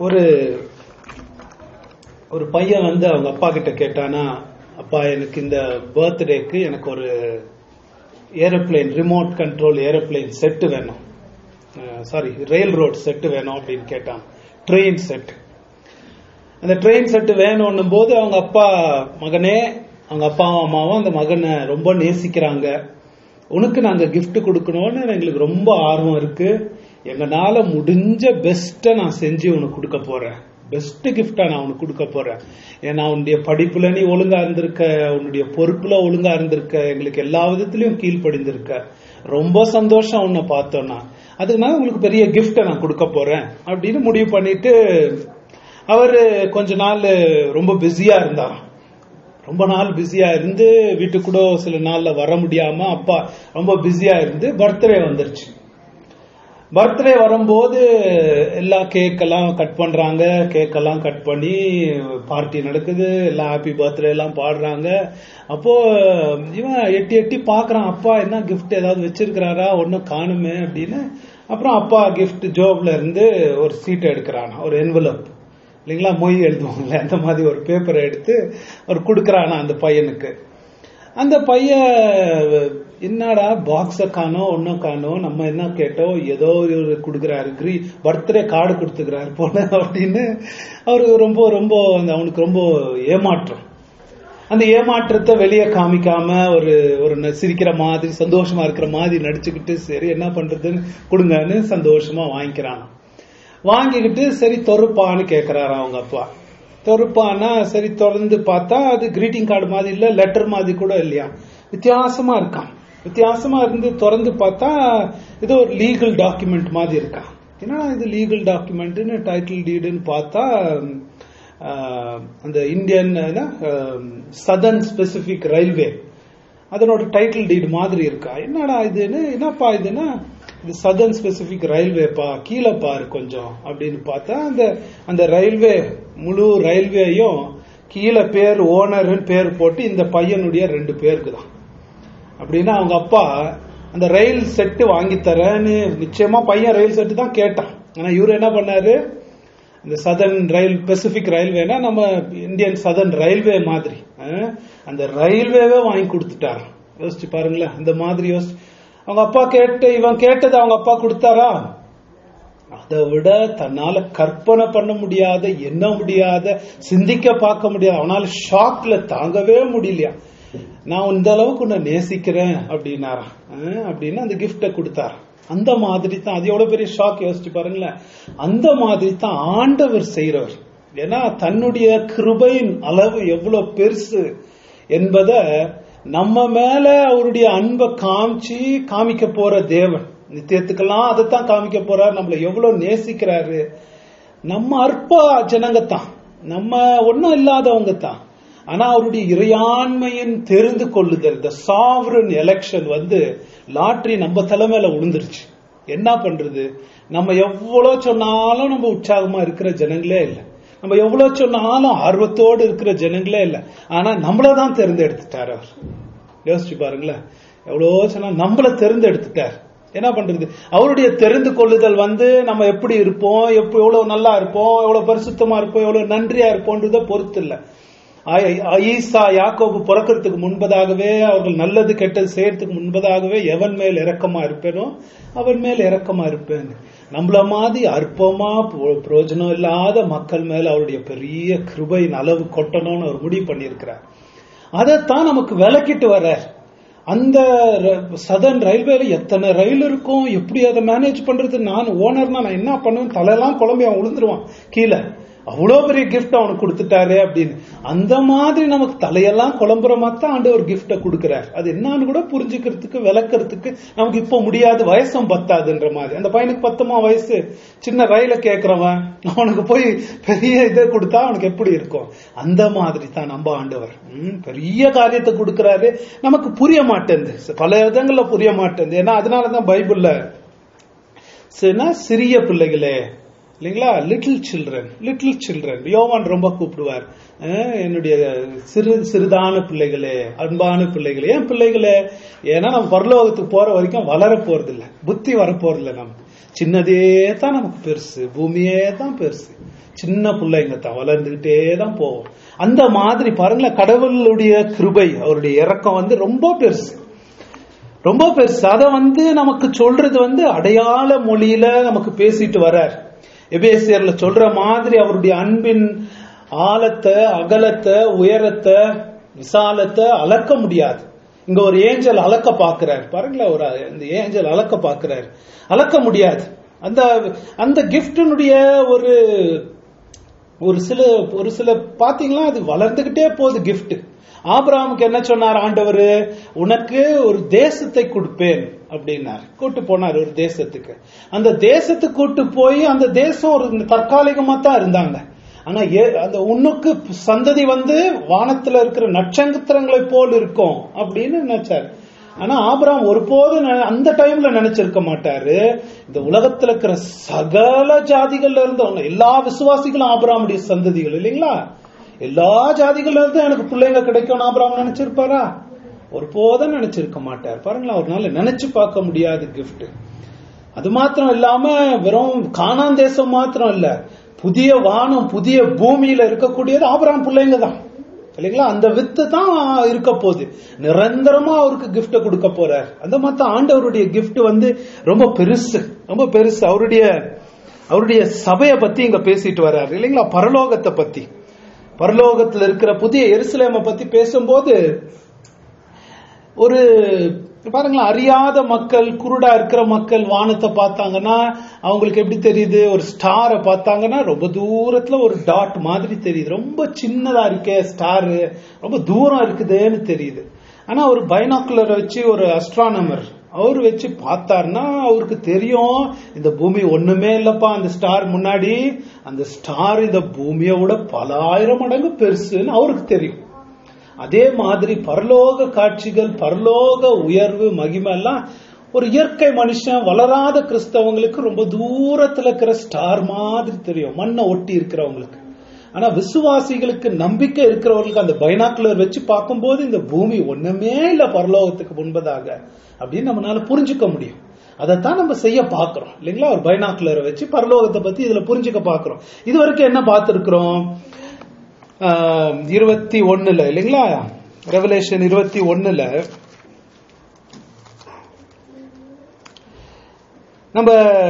ஒரு ஒரு பையன் வந்து அவங்க அப்பா கிட்ட கேட்டானா அப்பா எனக்கு இந்த பர்த்டேக்கு எனக்கு ஒரு aeroplane remote control aeroplane set வேணும் சாரி ரயில் ரோட் செட்டு வேணும் அப்படின்னு கேட்டான் ட்ரெயின் செட் அந்த ட்ரெயின் செட்டு வேணும்னும் போது அவங்க அப்பா மகனே அவங்க அப்பாவும் அம்மாவும் அந்த மகனை ரொம்ப நேசிக்கிறாங்க உனக்கு நாங்க gift கொடுக்கணும்னு எங்களுக்கு ரொம்ப ஆர்வம் இருக்கு எங்கனால முடிஞ்ச பெஸ்ட்டை நான் செஞ்சு உனக்கு கொடுக்க போறேன் பெஸ்ட் கிஃப்டா நான் உனக்கு கொடுக்க போறேன் ஏன்னா உன்னுடைய படிப்புல நீ ஒழுங்கா இருந்திருக்க உன்னுடைய பொறுப்புல ஒழுங்கா இருந்திருக்க எங்களுக்கு எல்லா விதத்திலயும் கீழ்ப்படிந்திருக்க ரொம்ப சந்தோஷம் உன்னை பார்த்தோன்னா அதுக்குனால உங்களுக்கு பெரிய கிஃப்டை நான் கொடுக்க போறேன் அப்படின்னு முடிவு பண்ணிட்டு அவரு கொஞ்ச நாள் ரொம்ப பிஸியா இருந்தாராம் ரொம்ப நாள் பிஸியா இருந்து வீட்டுக்கு கூட சில நாள்ல வர முடியாம அப்பா ரொம்ப பிஸியா இருந்து பர்த்டே வந்துருச்சு பர்த்டே வரும்போது எல்லா கேக் எல்லாம் கட் பண்றாங்க கேக் எல்லாம் கட் பண்ணி பார்ட்டி நடக்குது எல்லாம் ஹாப்பி பர்த்டே எல்லாம் பாடுறாங்க அப்போ இவன் எட்டி எட்டி பாக்குறான் அப்பா என்ன கிஃப்ட் ஏதாவது வச்சிருக்கிறாரா ஒன்னும் காணுமே அப்படின்னு அப்புறம் அப்பா கிஃப்ட் ஜோப்ல இருந்து ஒரு சீட் எடுக்கிறான் ஒரு என்வலப் இல்லைங்களா மொய் எழுதுவாங்கல்ல அந்த மாதிரி ஒரு பேப்பரை எடுத்து அவர் கொடுக்கறானா அந்த பையனுக்கு அந்த பையன் என்னடா பாக்ஸ காணோம் ஒன்னும் காணோம் நம்ம என்ன கேட்டோம் ஏதோ ஒரு கொடுக்குறாரு கிரீ பர்த்டே கார்டு கொடுத்துக்கிறாரு போல அப்படின்னு அவருக்கு ரொம்ப ரொம்ப அந்த அவனுக்கு ரொம்ப ஏமாற்றம் அந்த ஏமாற்றத்தை வெளியே காமிக்காம ஒரு ஒரு ந- சிரிக்கிற மாதிரி சந்தோஷமா இருக்கிற மாதிரி நடிச்சுக்கிட்டு சரி என்ன பண்றதுன்னு கொடுங்கன்னு சந்தோஷமா வாங்கிக்கிறான் வாங்கிக்கிட்டு சரி தொறுப்பான்னு கேக்குறாரு அவங்க அப்பா தொறுப்பானா சரி திறந்து பார்த்தா அது கிரீட்டிங் கார்டு மாதிரி இல்ல லெட்டர் மாதிரி கூட இல்லையா வித்தியாசமா இருக்கான் வித்தியாசமா இருந்து திறந்து பார்த்தா ஏதோ ஒரு லீகல் டாக்குமெண்ட் மாதிரி இருக்கான் என்னடா இது லீகல் டாக்குமெண்ட்னு டைட்டில் டீடுன்னு பார்த்தா ஆஹ், அந்த இந்தியன் சதன் ஸ்பெசிபிக் ரயில்வே அதனோட டைட்டில் டீட் மாதிரி இருக்கா என்னடா இதுன்னு என்னப்பா இதுன்னா இது சதர்ன் ஸ்பெசிபிக் ரயில்வேப்பா கீழே பாரு கொஞ்சம் அப்படின்னு பார்த்தா அந்த அந்த ரயில்வே முழு ரயில்வேயும் கீழே பேர் ஓனர்னு பேர் போட்டு இந்த பையனுடைய ரெண்டு பேருக்கு தான் அப்படின்னா அவங்க அப்பா அந்த ரயில் செட்டு வாங்கி தரேன்னு நிச்சயமா பையன் ரயில் செட்டு தான் கேட்டான் ஆனா இவரு என்ன பண்ணாரு இந்த சதர்ன் ரயில் பெசிபிக் ரயில்வேனா நம்ம இந்தியன் சதர்ன் ரயில்வே மாதிரி அஹ், அந்த ரயில்வேவே வாங்கி கொடுத்துட்டார் யோசிச்சு பாருங்களேன் அந்த மாதிரி யோசிச்சு அவங்க அப்பா கேட்டு இவன் கேட்டது அவங்க அப்பா கொடுத்தாரா அதை விட தன்னால கற்பனை பண்ண முடியாத எண்ண முடியாத சிந்திக்க பார்க்க முடியாத அவனால ஷாக்ல தாங்கவே முடியலையா நான் இந்த அளவுக்கு உன்னை நேசிக்கிறேன் அப்படின்னாரா அஹ், அப்படின்னு அந்த கிஃப்ட கொடுத்தார் அந்த மாதிரி தான் அது எவ்வளவு பெரிய ஷாக் யோசிச்சு பாருங்களேன் அந்த மாதிரி தான் ஆண்டவர் செய்றவர் ஏன்னா தன்னுடைய கிருபையின் அளவு எவ்வளவு பெருசு என்பத நம்ம மேல அவருடைய அன்பை காமிச்சு காமிக்க போற தேவன் நித்தியத்துக்கெல்லாம் அதைத்தான் காமிக்க போறார் நம்மள எவ்வளவு நேசிக்கிறாரு நம்ம அற்ப ஜனங்கத்தான் நம்ம ஒண்ணும் இல்லாதவங்க தான் ஆனா அவருடைய இறையாண்மையின் தெரிந்து கொள்ளுதல் இந்த சாவரன் எலெக்ஷன் வந்து லாட்ரி நம்ம தலைமையில விழுந்துருச்சு என்ன பண்றது நம்ம எவ்வளவு சொன்னாலும் நம்ம உற்சாகமா இருக்கிற ஜனங்களே இல்லை நம்ம எவ்வளவு சொன்னாலும் ஆர்வத்தோடு இருக்கிற ஜனங்களே இல்லை ஆனா நம்மளதான் தேர்ந்தெடுத்துட்டார் அவர் யோசிச்சு பாருங்களேன் எவ்வளவோ சொன்னா நம்மள தேர்ந்தெடுத்துட்டார் என்ன பண்றது அவருடைய தெரிந்து கொள்ளுதல் வந்து நம்ம எப்படி இருப்போம் எப்ப எவ்வளவு நல்லா இருப்போம் எவ்வளவு பரிசுத்தமா இருப்போம் எவ்வளவு நன்றியா இருப்போன்றத பொறுத்து இல்ல ஆ- ஈசா யாக்கோபு பிறக்கிறதுக்கு முன்பதாகவே அவர்கள் நல்லது கெட்டது செய்யறதுக்கு முன்பதாகவே எவன் மேல் இரக்கமா இருப்பேனோ அவன் மேல் இரக்கமா இருப்பேன் நம்மள மாதிரி அற்பமா புர- பிரயோஜனம் இல்லாத மக்கள் மேல அவருடைய பெரிய கிருபையின் அளவு கொட்டணும்னு அவர் முடிவு பண்ணியிருக்கிறார் அதைத்தான் நமக்கு விளக்கிட்டு வர்றார் அந்த சதன் ரயில்வேல எத்தனை ரயில் இருக்கும் எப்படி அதை மேனேஜ் பண்றது நான் ஓனர்னா நான் என்ன பண்ணுவேன் தலையெல்லாம் குழம்பி அவன் விழுந்துருவான் கீழே அவ்வளோ பெரிய கிஃப்ட் அவனுக்கு கொடுத்துட்டாரு அப்படின்னு அந்த மாதிரி நமக்கு தலையெல்லாம் குழம்புற மாதிரி தான் ஆண்டவர் கிஃப்ட கொடுக்கிறார் அது என்னன்னு கூட புரிஞ்சுக்கிறதுக்கு விளக்கறதுக்கு நமக்கு இப்போ முடியாது வயசும் பத்தாதுன்ற மாதிரி அந்த பையனுக்கு பத்துமா வயசு சின்ன ரயில கேட்கறவன் அவனுக்கு போய் பெரிய இதை கொடுத்தா அவனுக்கு எப்படி இருக்கும் அந்த மாதிரி தான் நம்ம ஆண்டவர் ம், பெரிய காரியத்தை கொடுக்கறாரு நமக்கு புரிய மாட்டேங்குது பல விதங்கள்ல புரிய மாட்டேங்குது ஏன்னா அதனாலதான் பைபிள்ல சரினா சிறிய பிள்ளைகளே இல்லைங்களா லிட்டில் சில்ட்ரன் லிட்டில் சில்ட்ரன் யோவான் ரொம்ப கூப்பிடுவார் அஹ், என்னுடைய சிறு சிறிதான பிள்ளைகளே அன்பான பிள்ளைகளே ஏன் பிள்ளைகளே ஏன்னா நம்ம பரலோகத்துக்கு போற வரைக்கும் வளர போறது இல்ல புத்தி வர போறது இல்ல நம்ம சின்னதே தான் நமக்கு பெருசு பூமியே தான் பெருசு சின்ன பிள்ளைங்க தான் வளர்ந்துகிட்டே தான் போவோம் அந்த மாதிரி பாருங்களேன் கடவுளுடைய கிருபை அவருடைய இறக்கம் வந்து ரொம்ப பெருசு ரொம்ப பெருசு அதை வந்து நமக்கு சொல்றது வந்து அடையாள மொழியில நமக்கு பேசிட்டு வர்றார் எபேசியர்ல சொல்ற மாதிரி அவருடைய அன்பின் ஆழத்தை அகலத்தை உயரத்தை விசாலத்தை அளக்க முடியாது இங்க ஒரு ஏஞ்சல் அளக்க பாக்குறாரு பாருங்களேன் ஒரு இந்த ஏஞ்சல் அளக்க பாக்குறாரு அளக்க முடியாது அந்த அந்த கிஃப்டினுடைய ஒரு ஒரு சில ஒரு சில பாத்தீங்களா அது வளர்ந்துகிட்டே போகுது கிஃப்ட் ஆபிரகாமுக்கு என்ன சொன்னார் ஆண்டவர் உனக்கு ஒரு தேசத்தை கொடுப்பேன் அப்படின்னார் கூட்டு போனார் ஒரு தேசத்துக்கு அந்த தேசத்துக்கு கூட்டு போய் அந்த தேசம் ஒரு தற்காலிகமா தான் இருந்தாங்க ஆனா ஏ- அந்த உன்னுக்கு சந்ததி வந்து வானத்துல இருக்கிற நட்சத்திரங்களை போல் இருக்கும் அப்படின்னு நினைச்சார் ஆனா ஆபிரகாம் ஒருபோதும் நெ- அந்த டைம்ல நினைச்சிருக்க மாட்டாரு இந்த உலகத்துல இருக்கிற சகல ஜாதிகள்ல இருந்தவங்க எல்லா விசுவாசிகளும் ஆபிரகாமுடைய சந்ததிகள் இல்லைங்களா எல்லா ஜாதிகள்ல இருந்து எனக்கு பிள்ளைங்க கிடைக்கும் ஆபிரகாம் நினைச்சிருப்பாரா ஒருபோதும் நினைச்சிருக்க மாட்டார் பாருங்களேன் அவர்னால நினைச்சு பார்க்க முடியாத கிஃப்ட் அது மாத்திரம் இல்லாம வெறும் கானான் தேசம் மாத்திரம் இல்ல புதிய வானம் புதிய பூமியில இருக்கக்கூடியது ஆபிரகாம் பிள்ளைங்க தான் இல்லைங்களா அந்த வித்து தான் இருக்க போகுது நிரந்தரமா அவருக்கு gift கொடுக்க போறார் அந்த மாதிரி ஆண்டவருடைய gift வந்து ரொம்ப பெருசு ரொம்ப பெருசு அவருடைய அவருடைய சபையை பத்தி இங்க பேசிட்டு வர்றாரு இல்லைங்களா பரலோகத்தை பத்தி பரலோகத்துல இருக்கிற புதிய எருசலேமை பத்தி பேசும்போது ஒரு பாருங்களேன் அறியாத மக்கள் குருடா இருக்கிற மக்கள் வானத்தை பார்த்தாங்கன்னா அவங்களுக்கு எப்படி தெரியுது ஒரு ஸ்டாரை பார்த்தாங்கன்னா ரொம்ப தூரத்துல ஒரு டாட் மாதிரி தெரியுது ரொம்ப சின்னதா இருக்கே ஸ்டாரு ரொம்ப தூரம் இருக்குதுன்னு தெரியுது ஆனா ஒரு பைனாக்குலரை வச்சு ஒரு அஸ்ட்ரானமர் அவர் வச்சு பார்த்தாருன்னா அவருக்கு தெரியும் இந்த பூமி ஒண்ணுமே இல்லப்பா அந்த ஸ்டார் முன்னாடி அந்த ஸ்டார் இந்த பூமியை விட பல ஆயிரம் மடங்கு பெருசுன்னு அவருக்கு தெரியும் அதே மாதிரி பரலோக காட்சிகள் பரலோக உயர்வு மகிமை எல்லாம் ஒரு இயற்கை மனுஷன் வளராத கிறிஸ்தவங்களுக்கு ரொம்ப தூரத்துல இருக்கிற ஸ்டார் மாதிரி தெரியும் மண்ணை ஒட்டி இருக்கிறவங்களுக்கு ஆனா விசுவாசிகளுக்கு நம்பிக்கை இருக்கிறவர்களுக்கு அந்த பைனாக்குலர் வச்சு பார்க்கும்போது இந்த பூமி ஒண்ணுமே இல்ல பரலோகத்துக்கு முன்பதாக அப்படின்னு நம்மளால புரிஞ்சுக்க முடியும் அதைத்தான் நம்ம செய்ய பார்க்கிறோம் இல்லைங்களா ஒரு பைனாக்குலரை வச்சு பரலோகத்தை பத்தி இதுல புரிஞ்சுக்க பார்க்கிறோம் இது வரைக்கும் என்ன பார்த்திருக்கிறோம் ஆஹ் இருபத்தி ஒண்ணுல இல்லைங்களா ரெவலேஷன் இருபத்தி ஒண்ணுல நம்ம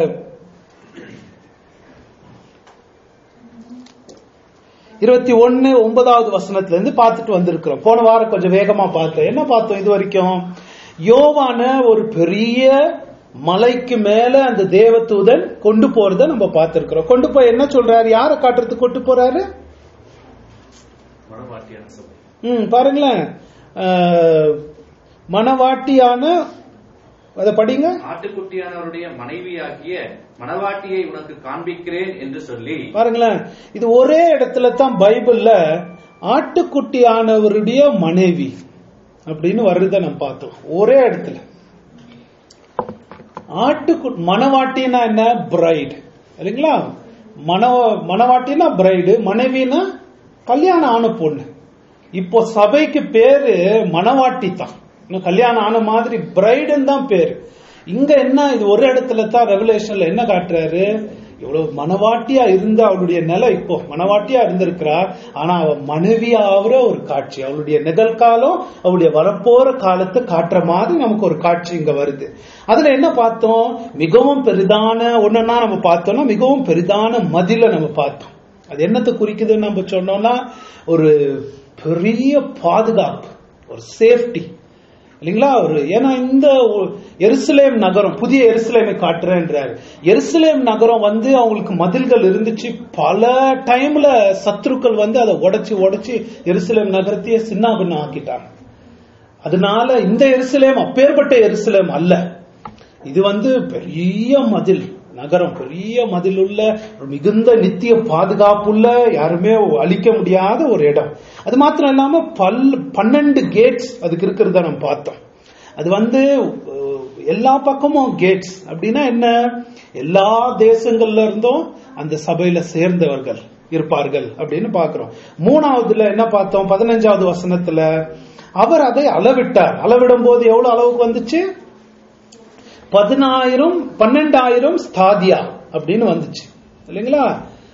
இருபத்தி ஒன்னு ஒன்பதாவது வசனத்துல இருந்து பார்த்துட்டு வந்திருக்கிறோம் போன வாரம் கொஞ்சம் வேகமா பார்த்தோம் என்ன பார்த்தோம் இது வரைக்கும் யோவான ஒரு பெரிய மலைக்கு மேல அந்த தேவதூதன் கொண்டு போறத நம்ம பார்த்திருக்கிறோம் கொண்டு போய் என்ன சொல்றாரு யாரை காட்டுறதுக்கு கொண்டு போறாரு மனவாட்டியான சபை ம் பாருங்களேன் ஆஹ், மணவாட்டியான அதை படிங்க ஆட்டுக்குட்டியானவருடைய மனைவியாகிய மணவாட்டியை உனக்கு காண்பிக்கிறேன் என்று சொல்லி பாருங்களேன் இது ஒரே இடத்துல தான் பைபிள்ல ஆட்டுக்குட்டியானவருடைய மனைவி அப்படின்னு வருத நம்ம பார்த்தோம் ஒரே இடத்துல ஆட்டுக்கு மணவாட்டினா என்ன பிரைடு இல்லைங்களா மண மணவாட்டினா பிரைடு மனைவினா கல்யாணம் ஆன பொண்ணு இப்போ சபைக்கு பேரு மணவாட்டி தான் இன்னும் கல்யாணம் ஆன மாதிரி பிரைடுன்னு தான் பேரு இங்க என்ன இது ஒரு இடத்துல தான் ரெவலேஷன்ல என்ன காட்டுறாரு இவ்வளவு மனவாட்டியா இருந்த அவளுடைய நிலை இப்போ மனவாட்டியா இருந்திருக்கிறா ஆனா அவ மனைவியா ஆகுற ஒரு காட்சி அவளுடைய நிகழ்காலம் அவளுடைய வரப்போற காலத்தை காட்டுற மாதிரி நமக்கு ஒரு காட்சி இங்க வருது அதுல என்ன பார்த்தோம் மிகவும் பெரிதான ஒன்னா நம்ம பார்த்தோம்னா மிகவும் பெரிதான மதில நம்ம பார்த்தோம் அது என்னத்தை குறிக்குதுன்னு நம்ம சொன்னோம்னா ஒரு பெரிய பாதுகாப்பு ஒரு சேஃப்டி இல்லைங்களா ஒரு ஏன்னா இந்த ஒ- எருசலேம் நகரம் புதிய எருசலேமை காட்டுறேன்றாரு எருசலேம் நகரம் வந்து அவங்களுக்கு மதில்கள் இருந்துச்சு பல டைம்ல சத்துருக்கள் வந்து அதை உடைச்சு உடைச்சு எருசலேம் நகரத்தையே சின்னாபின்னம் ஆக்கிட்டாங்க அதனால இந்த எருசலேம் அப்பேற்பட்ட எருசலேம் அல்ல இது வந்து பெரிய மதில் நகரம் பெரிய மதில் உள்ள ஒரு மிகுந்த நித்திய பாதுகாப்புள்ள யாருமே அழிக்க முடியாத ஒரு இடம் அது மாத்திரம் இல்லாம பல் பன்னெண்டு கேட்ஸ் அதுக்கு இருக்கிறத நம்ம பார்த்தோம் அது வந்து அஹ், எல்லா பக்கமும் கேட்ஸ் அப்படின்னா என்ன எல்லா தேசங்கள்ல இருந்தும் அந்த சபையில சேர்ந்தவர்கள் இருப்பார்கள் அப்படின்னு பாக்குறோம் மூணாவதுல என்ன பார்த்தோம் பதினஞ்சாவது வசனத்துல அவர் அதை அளவிட்டார் அளவிடும் போது எவ்வளவு அளவுக்கு வந்துச்சு பதினாயிரம் பன்னெண்டாயிரம் ஸ்தாதியா அப்படின்னு வந்துச்சு இல்லைங்களா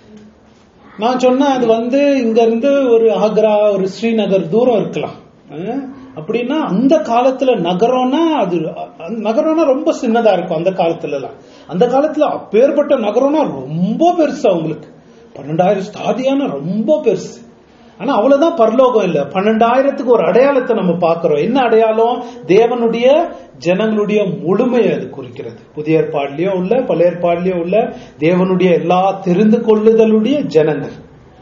நான் சொன்னேன் அது வந்து இங்க இருந்து ஒரு ஆக்ரா ஒரு ஸ்ரீநகர் தூரம் இருக்கலாம் அஹ், அப்படின்னா அந்த காலத்துல நகரம்னா அது அந்த நகரம்னா ரொம்ப சின்னதா இருக்கும் அந்த காலத்துல எல்லாம் அந்த காலத்துல அப்பேற்பட்ட நகரம்னா ரொம்ப பெருசு அவங்களுக்கு பன்னெண்டாயிரம் ஸ்தாதியான ரொம்ப பெருசு ஆனா அவ்வளவுதான் பரலோகம் இல்ல பன்னெண்டாயிரத்துக்கு ஒரு அடையாளத்தை நம்ம பார்க்கிறோம் என்ன அடையாளம் தேவனுடைய ஜனங்களுடைய முழுமையை அது குறிக்கிறது புதிய ஏற்பாடுலயும் உள்ள பழைய ஏற்பாடுலயும் உள்ள தேவனுடைய எல்லா தெரிந்து கொள்ளுதலுடைய ஜனங்கள்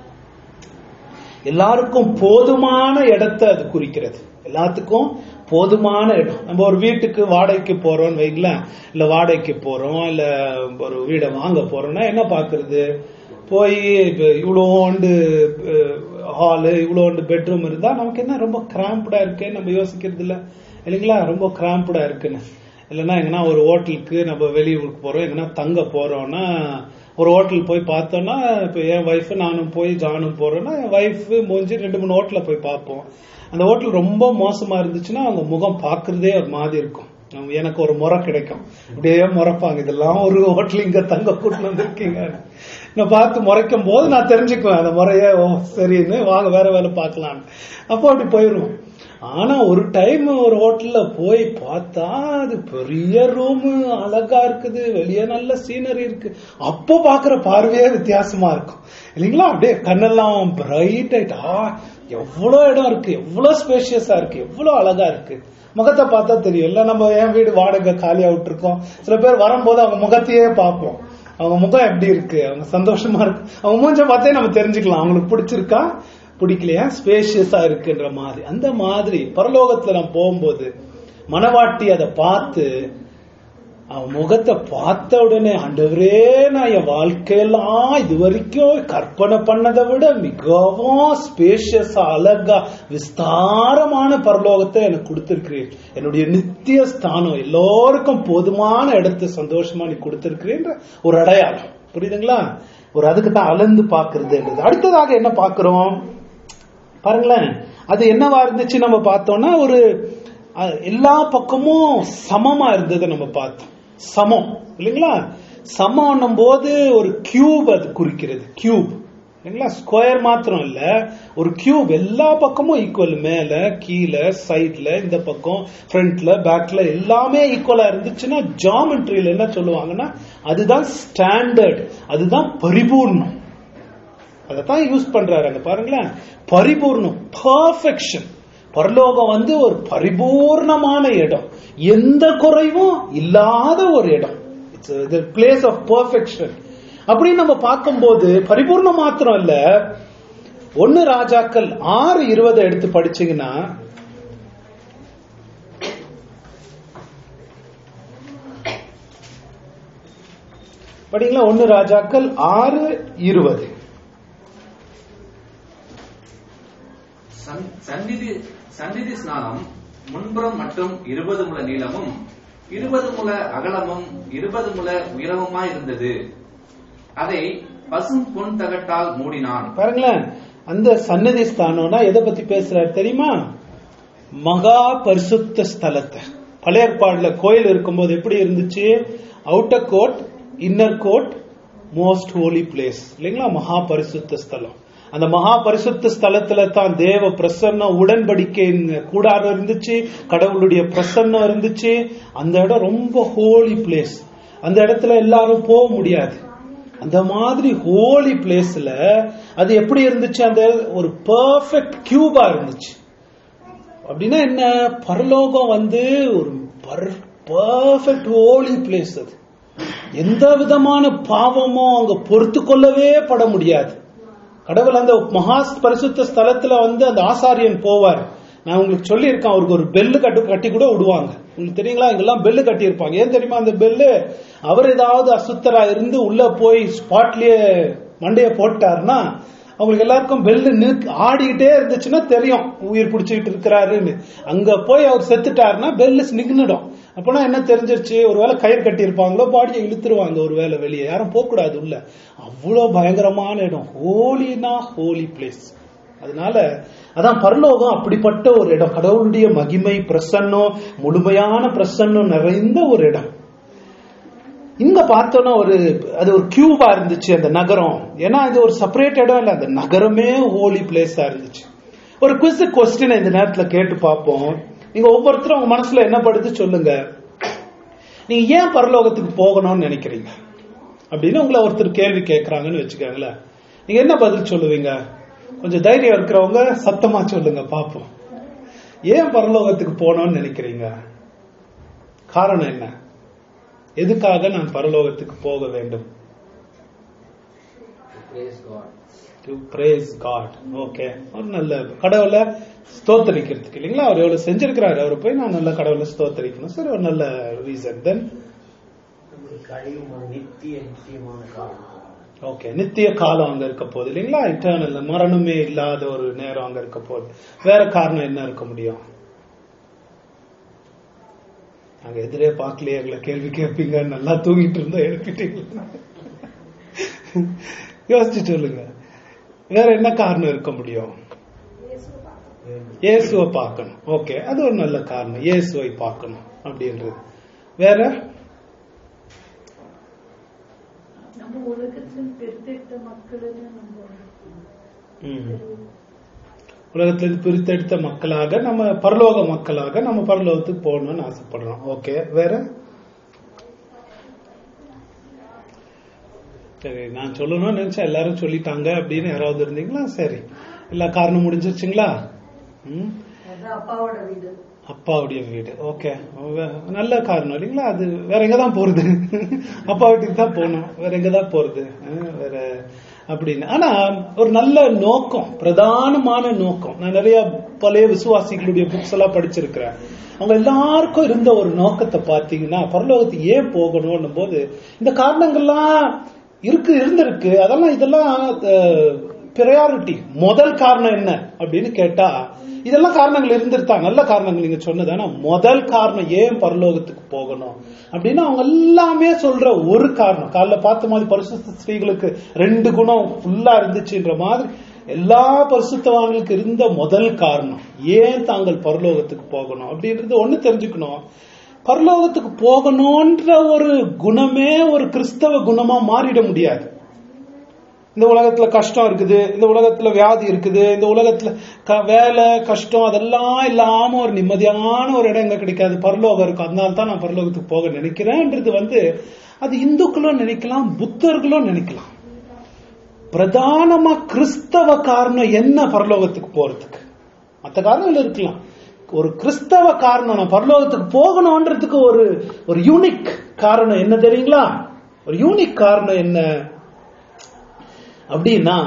எல்லாருக்கும் போதுமான இடத்தை அது குறிக்கிறது எல்லாத்துக்கும் போதுமான இடம் நம்ம ஒரு வீட்டுக்கு வாடகைக்கு போறோம்னு வைங்களேன் இல்ல வாடகைக்கு போறோம் இல்ல ஒரு வீடை வாங்க போறோம்னா என்ன பாக்குறது போய் இப்ப இவ்வளோண்டு ஹாலு இவ்வளோண்டு பெட்ரூம் இருந்தா நமக்கு என்ன ரொம்ப கிராம்ப்டா இருக்கே நம்ம யோசிக்கிறது இல்ல இல்லைங்களா ரொம்ப கிராம்ப்டா இருக்குன்னு இல்லைன்னா எங்கன்னா ஒரு ஹோட்டலுக்கு நம்ம வெளியூருக்கு போறோம் எங்கன்னா தங்க போறோம்னா ஒரு ஹோட்டல் போய் பார்த்தோம்னா இப்போ என் ஒய்ஃப் நானும் போய் ஜானும் போறோம்னா என் ஒய்ஃப் மூஞ்சி ரெண்டு மூணு ஹோட்டல்ல போய் பார்ப்போம் அந்த ஹோட்டல் ரொம்ப மோசமா இருந்துச்சுன்னா அவங்க முகம் பார்க்கறதே ஒரு மாதிரி இருக்கும் அவங்க- எனக்கு ஒரு முறை கிடைக்கும் இப்படியே முறைப்பாங்க இதெல்லாம் ஒரு ஹோட்டல் இங்க தங்க கூட்டிட்டு வந்திருக்கீங்க நான் பார்த்து முறைக்கும் போது நான் தெரிஞ்சுக்குவேன் அந்த முறைய ஓ சரின்னு வாங்க வேற வேலை பார்க்கலாம் அப்போ அப்படி போயிடுவோம் ஆனா ஒரு டைம் ஒரு ஹோட்டல்ல போய் பார்த்தா அது பெரிய ரூம் அழகா இருக்குது வெளியே நல்ல சீனரி இருக்கு அப்போ பாக்குற பார்வையே வித்தியாசமா இருக்கும் இல்லைங்களா அப்படியே கண்ணெல்லாம் பிரைட் ஆயிட்டா எவ்வளவு இடம் இருக்கு எவ்வளவு ஸ்பேஷியஸா இருக்கு எவ்வளவு அழகா இருக்கு முகத்தை பார்த்தா தெரியும் இல்ல நம்ம என் வீடு வாடகை காலியா விட்டுருக்கோம் சில பேர் வரும்போது அவங்க முகத்தையே பார்ப்போம் அவங்க முகம் எப்படி இருக்கு அவங்க சந்தோஷமா இருக்கு அவங்க மூஞ்ச பார்த்தே நம்ம தெரிஞ்சுக்கலாம் அவங்களுக்கு பிடிச்சிருக்கா பிடிக்கலையா ஸ்பேஷியஸா இருக்குன்ற மாதிரி அந்த மாதிரி பரலோகத்துல நான் போகும்போது மனவாட்டி அதை பார்த்து அவன் முகத்தை பார்த்த உடனே ஆண்டவரே நான் என் வாழ்க்கையெல்லாம் இது வரைக்கும் கற்பனை பண்ணதை விட மிகவும் ஸ்பேஷியஸா அழகா விஸ்தாரமான பரலோகத்தை எனக்கு கொடுத்திருக்கிறேன் என்னுடைய நித்திய ஸ்தானம் எல்லோருக்கும் போதுமான இடத்தை சந்தோஷமா நீ கொடுத்திருக்கிறேன்ற ஒரு அடையாளம் புரியுதுங்களா ஒரு அதுக்கு தான் அளந்து பார்க்கிறது அடுத்ததாக என்ன பார்க்கிறோம் பாருங்களேன் அது என்னவா இருந்துச்சு நம்ம பார்த்தோம்னா ஒரு அஹ், எல்லா பக்கமும் சமமா இருந்ததை நம்ம பார்த்தோம் சமம் இல்லைங்களா சமம் போது ஒரு கியூப் அது குறிக்கிறது கியூப் இல்லைங்களா ஸ்கொயர் மாத்திரம் இல்ல ஒரு கியூப் எல்லா பக்கமும் ஈக்குவல் மேல கீழே சைட்ல இந்த பக்கம் ஃப்ரண்ட்ல பேக்ல எல்லாமே ஈக்குவலா இருந்துச்சுன்னா ஜாமெட்ரியில என்ன சொல்லுவாங்கன்னா அதுதான் ஸ்டாண்டர்ட் அதுதான் பரிபூர்ணம் அதைத்தான் யூஸ் பண்றாரு அங்க பாருங்களேன் பரிபூர்ணம் பர்ஃபெக்ஷன் பரலோகம் வந்து ஒரு பரிபூர்ணமான இடம் எந்த குறைவும் இல்லாத ஒரு இடம் இட்ஸ் பிளேஸ் ஆஃப் பர்ஃபெக்ஷன் அப்படின்னு நம்ம பார்க்கும்போது பரிபூர்ணம் மாத்திரம் இல்ல ஒன்னு ராஜாக்கள் ஆறு இருபதை எடுத்து படிச்சீங்கன்னா படிங்களா ஒன்னு ராஜாக்கள் ஆறு இருபது சன்- சந்நிதி சந்நிதி ஸ்நானம் முன்புறம் மட்டும் இருபது முழ நீளமும் இருபது முழ அகலமும் இருபது முழ உயரமுமாய் இருந்தது அதை பசும் பொன் தகட்டால் மூடினான் பாருங்களேன் அந்த சன்னதி ஸ்தானம்னா எதை பத்தி பேசுறாரு தெரியுமா மகா பரிசுத்த ஸ்தலத்தை பழைய ஏற்பாடுல கோயில் இருக்கும்போது எப்படி இருந்துச்சு outer court inner court most holy place இல்லைங்களா மகா பரிசுத்த ஸ்தலம் அந்த மகா பரிசுத்த ஸ்தலத்துல தான் தேவ பிரசன்னம் உடன்படிக்கையின் கூடாரம் இருந்துச்சு கடவுளுடைய பிரசன்னம் இருந்துச்சு அந்த இடம் ரொம்ப ஹோலி பிளேஸ் அந்த இடத்துல எல்லாரும் போக முடியாது அந்த மாதிரி ஹோலி பிளேஸ்ல அது எப்படி இருந்துச்சு அந்த ஒரு பெர்ஃபெக்ட் கியூபா இருந்துச்சு அப்படின்னா என்ன பரலோகம் வந்து ஒரு பர்ஃபெக்ட் ஹோலி பிளேஸ் அது எந்த விதமான பாவமும் அங்க பொறுத்து கொள்ளவே பட முடியாது கடவுள் அந்த மகா பரிசுத்த ஸ்தலத்துல வந்து அந்த ஆசாரியன் போவார் நான் உங்களுக்கு சொல்லியிருக்கேன் அவருக்கு ஒரு பெல்லு கட்டு கட்டி கூட விடுவாங்க உங்களுக்கு தெரியுங்களா இங்கெல்லாம் பெல்லு கட்டி இருப்பாங்க ஏன் தெரியுமா அந்த பெல்லு அவர் ஏதாவது அசுத்தரா இருந்து உள்ள போய் ஸ்பாட்லயே மண்டைய போட்டாருன்னா அவங்களுக்கு எல்லாருக்கும் பெல்லு நிற்கு ஆடிக்கிட்டே இருந்துச்சுன்னா தெரியும் உயிர் பிடிச்சிக்கிட்டு இருக்கிறாருன்னு அங்க போய் அவர் செத்துட்டாருன்னா பெல்லு நின்னுடும் அப்பனா என்ன தெரிஞ்சிருச்சு ஒருவேளை கயிறு கட்டி இருப்பாங்களோ பாடியை இழுத்துருவாங்க ஒருவேளை வெளியே யாரும் போக கூடாது உள்ள அவ்வளவு பயங்கரமான இடம் ஹோலினா ஹோலி பிளேஸ் அதனால அதான் பரலோகம் அப்படிப்பட்ட ஒரு இடம் கடவுளுடைய மகிமை பிரசன்னம் முழுமையான பிரசன்னம் நிறைந்த ஒரு இடம் இங்க பார்த்தோன்னா ஒரு அது ஒரு கியூபா இருந்துச்சு அந்த நகரம் ஏன்னா இது ஒரு செப்பரேட் இடம் இல்ல அந்த நகரமே ஹோலி பிளேஸா இருந்துச்சு ஒரு குவிஸ் கொஸ்டின் இந்த நேரத்துல கேட்டு பார்ப்போம் நீங்க ஒவ்வொருத்தரும் உங்க மனசுல என்ன படுது சொல்லுங்க நீங்க ஏன் பரலோகத்துக்கு போகணும்னு நினைக்கிறீங்க அப்படின்னு உங்களை ஒருத்தர் கேள்வி கேட்கறாங்கன்னு வச்சுக்கோங்களேன் நீங்க என்ன பதில் சொல்லுவீங்க கொஞ்சம் தைரியம் இருக்கிறவங்க சத்தமா சொல்லுங்க பாப்போம் ஏன் பரலோகத்துக்கு போகணும்னு நினைக்கிறீங்க காரணம் என்ன எதுக்காக நான் பரலோகத்துக்கு போக வேண்டும் Praise God. To praise God okay ஒரு நல்ல கடவுளை ஸ்தோத்தரிக்கிறதுக்கு இல்லைங்களா அவர் எவ்வளவு செஞ்சிருக்கிறாரு அவரை போய் நான் நல்ல கடவுளை ஸ்தோத்தரிக்கணும் சரி ஒரு நல்ல ரீசன் தென் நம்மளுக்கு அழியும் ஒரு நித்திய நித்தியமான காலம் ஓகே நித்திய காலம் அங்க இருக்க போகுது இல்லைங்களா இட்டர்னல் மரணமே இல்லாத ஒரு நேரம் அங்க இருக்க போகுது வேற காரணம் என்ன இருக்க முடியும் நாங்க எதிரே பார்க்கலையே எங்களை கேள்வி கேட்பீங்க நல்லா தூங்கிட்டு இருந்தோம் எழுப்பிட்டீங்க யோசிச்சு சொல்லுங்க வேற என்ன காரணம் இருக்க முடியும் இயேசுவை பார்க்கணும் ஓகே அது ஒரு நல்ல காரணம் இயேசுவை பார்க்கணும் அப்படின்றது வேற நம்ம உலகத்தில் பெருத்தெடுத்த மக்களுன்னு நம்ம ம். உலகத்திலிருந்து பிரித்தெடுத்த மக்களாக நம்ம பரலோக மக்களாக நம்ம பரலோகத்துக்கு போகணும்னு ஆசைப்படுறோம் ஓகே வேற சரி நான் சொல்லணும்னு நினைச்சேன் எல்லாரும் சொல்லிட்டாங்க அப்படின்னு யாராவது இருந்தீங்களா சரி எல்லா காரணம் முடிஞ்சிருச்சுங்களா ம் அதான் அப்பாவோட வீடு அப்பாவுடைய வீடு ஓகே நல்ல காரணம் இல்லைங்களா அது வேற எங்க தான் போறது அப்பா வீட்டுக்கு தான் போகணும் வேற எங்க தான் போறது அஹ் வேற அப்படின்னு ஆனா ஒரு நல்ல நோக்கம் பிரதானமான நோக்கம் நான் நிறைய பழைய விசுவாசிகளுடைய புக்ஸ் எல்லாம் படிச்சிருக்கிறேன் அவங்க எல்லாருக்கும் இருந்த ஒரு நோக்கத்தை பார்த்தீங்கன்னா பரலோகத்துக்கு ஏன் போகணும் போது இந்த காரணங்கள்லாம் இருக்கு இருந்திருக்கு அதெல்லாம் இதெல்லாம் ப்ரையாரிட்டி முதல் காரணம் என்ன அப்படின்னு கேட்டா இதெல்லாம் காரணங்கள் இருந்திருத்தா நல்ல காரணங்கள் நீங்க சொன்னது ஆனா முதல் காரணம் ஏன் பரலோகத்துக்கு போகணும் அப்படின்னா அவங்க எல்லாமே சொல்ற ஒரு காரணம் காலைல பார்த்த மாதிரி பரிசுத்த ஸ்திரீகளுக்கு ரெண்டு குணம் ஃபுல்லா இருந்துச்சுன்ற மாதிரி எல்லா பரிசுத்தவான்களுக்கு இருந்த முதல் காரணம் ஏன் தாங்கள் பரலோகத்துக்கு போகணும் அப்படின்றது ஒண்ணு தெரிஞ்சுக்கணும் பரலோகத்துக்கு போகணும்ன்ற ஒரு குணமே ஒரு கிறிஸ்தவ குணமா மாறிட முடியாது இந்த உலகத்துல கஷ்டம் இருக்குது இந்த உலகத்துல வியாதி இருக்குது இந்த உலகத்துல க- வேலை கஷ்டம் அதெல்லாம் இல்லாம ஒரு நிம்மதியான ஒரு இடம் எங்க கிடைக்காது பரலோகம் இருக்கும் அதனால தான் நான் பரலோகத்துக்கு போக நினைக்கிறேன்ன்றது வந்து அது இந்துக்களும் நினைக்கலாம் புத்தர்களும் நினைக்கலாம் பிரதானமா கிறிஸ்தவ காரணம் என்ன பரலோகத்துக்கு போறதுக்கு மற்ற காரணங்கள் இருக்கலாம் ஒரு கிறிஸ்தவ காரணம் நான் பரலோகத்துக்கு போகணும்ன்றதுக்கு ஒரு ஒரு யூனிக் காரணம் என்ன தெரியுங்களா ஒரு யூனிக் காரணம் என்ன அப்படின்னா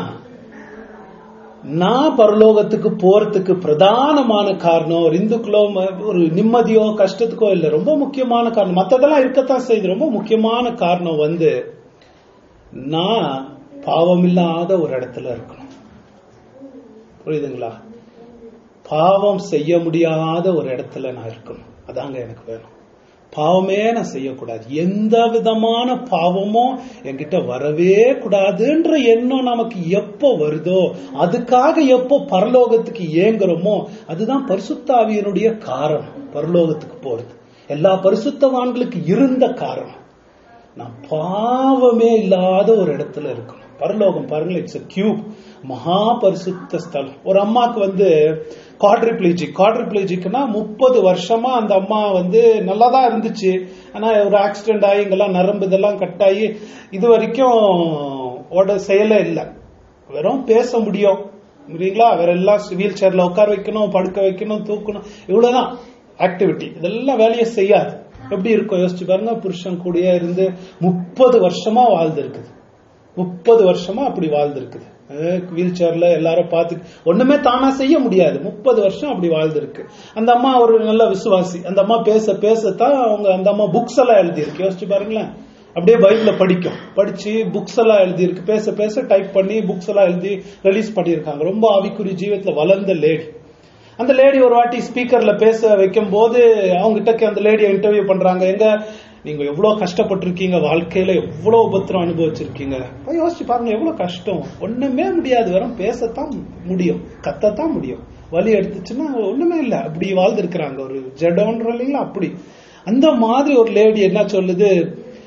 நான் பரலோகத்துக்கு போறதுக்கு பிரதானமான காரணம் ஒரு இந்துக்களோ ம- ஒரு நிம்மதியோ கஷ்டத்துக்கோ இல்ல ரொம்ப முக்கியமான காரணம் மத்ததெல்லாம் இருக்கத்தான் செய்யுது ரொம்ப முக்கியமான காரணம் வந்து நான் பாவம் இல்லாத ஒரு இடத்துல இருக்கணும் புரியுதுங்களா பாவம் செய்ய முடியாத ஒரு இடத்துல நான் இருக்கணும் அதாங்க எனக்கு வேணும் பாவமே நான் செய்யக்கூடாது எந்த விதமான பாவமும் என்கிட்ட வரவே கூடாதுன்ற எண்ணம் நமக்கு எப்போ வருதோ அதுக்காக எப்போ பரலோகத்துக்கு ஏங்குறோமோ அதுதான் பரிசுத்தாவியனுடைய காரணம் பரலோகத்துக்கு போறது எல்லா பரிசுத்தவான்களுக்கு இருந்த காரணம் நான் பாவமே இல்லாத ஒரு இடத்துல இருக்கணும் பரலோகம் பாருங்களேன் இட்ஸ் கியூப் மகா பரிசுத்த ஸ்தலம் ஒரு அம்மாக்கு வந்து குவாட்ரிப்ளேஜிக் குவாட்ரிப்ளேஜிக்னா முப்பது வருஷமா அந்த அம்மா வந்து நல்லா தான் இருந்துச்சு ஆனா ஒரு ஆக்சிடென்ட் ஆகி இங்கெல்லாம் நரம்பு இதெல்லாம் கட் ஆகி இது வரைக்கும் ஓட செயலே இல்லை வெறும் பேச முடியும் புரியுங்களா வேற எல்லாம் வீல் சேர்ல உட்கார வைக்கணும் படுக்க வைக்கணும் தூக்கணும் இவ்வளவுதான் ஆக்டிவிட்டி இதெல்லாம் வேலையை செய்யாது எப்படி இருக்கும் யோசிச்சு பாருங்க புருஷன் கூடயே இருந்து முப்பது வருஷமா வாழ்ந்து இருக்குது முப்பது வருஷமா அப்படி வாழ்ந்திருக்குது வீல் சேர்ல எல்லாரும் பார்த்து ஒண்ணுமே தானா செய்ய முடியாது முப்பது வருஷம் அப்படி வாழ்ந்திருக்கு அந்த அம்மா ஒரு நல்ல விசுவாசி அந்த அம்மா பேச பேசத்தான் அவங்க அந்த அம்மா புக்ஸ் எல்லாம் எழுதியிருக்கு யோசிச்சு பாருங்களேன் அப்படியே பைபிள படிக்கும் படிச்சு புக்ஸ் எல்லாம் எழுதியிருக்கு பேச பேச டைப் பண்ணி புக்ஸ் எல்லாம் எழுதி ரிலீஸ் பண்ணியிருக்காங்க ரொம்ப ஆவிக்குறி ஜீவத்துல வளர்ந்த லேடி அந்த லேடி ஒரு வாட்டி ஸ்பீக்கர்ல பேச வைக்கும் போது அவங்க கிட்ட அந்த லேடியை இன்டர்வியூ பண்றாங்க எங்க நீங்க எவ்வளவு கஷ்டப்பட்டிருக்கீங்க வாழ்க்கையில எவ்வளவு உபத்திரம் அனுபவிச்சிருக்கீங்க அப்ப யோசிச்சு பாருங்க எவ்வளவு கஷ்டம் ஒண்ணுமே முடியாது வெறும் பேசத்தான் முடியும் கத்தத்தான் முடியும் வலி எடுத்துச்சுன்னா ஒண்ணுமே இல்ல அப்படி வாழ்ந்திருக்கிறாங்க ஒரு ஜடோன்ற இல்லைங்களா அப்படி அந்த மாதிரி ஒரு லேடி என்ன சொல்லுது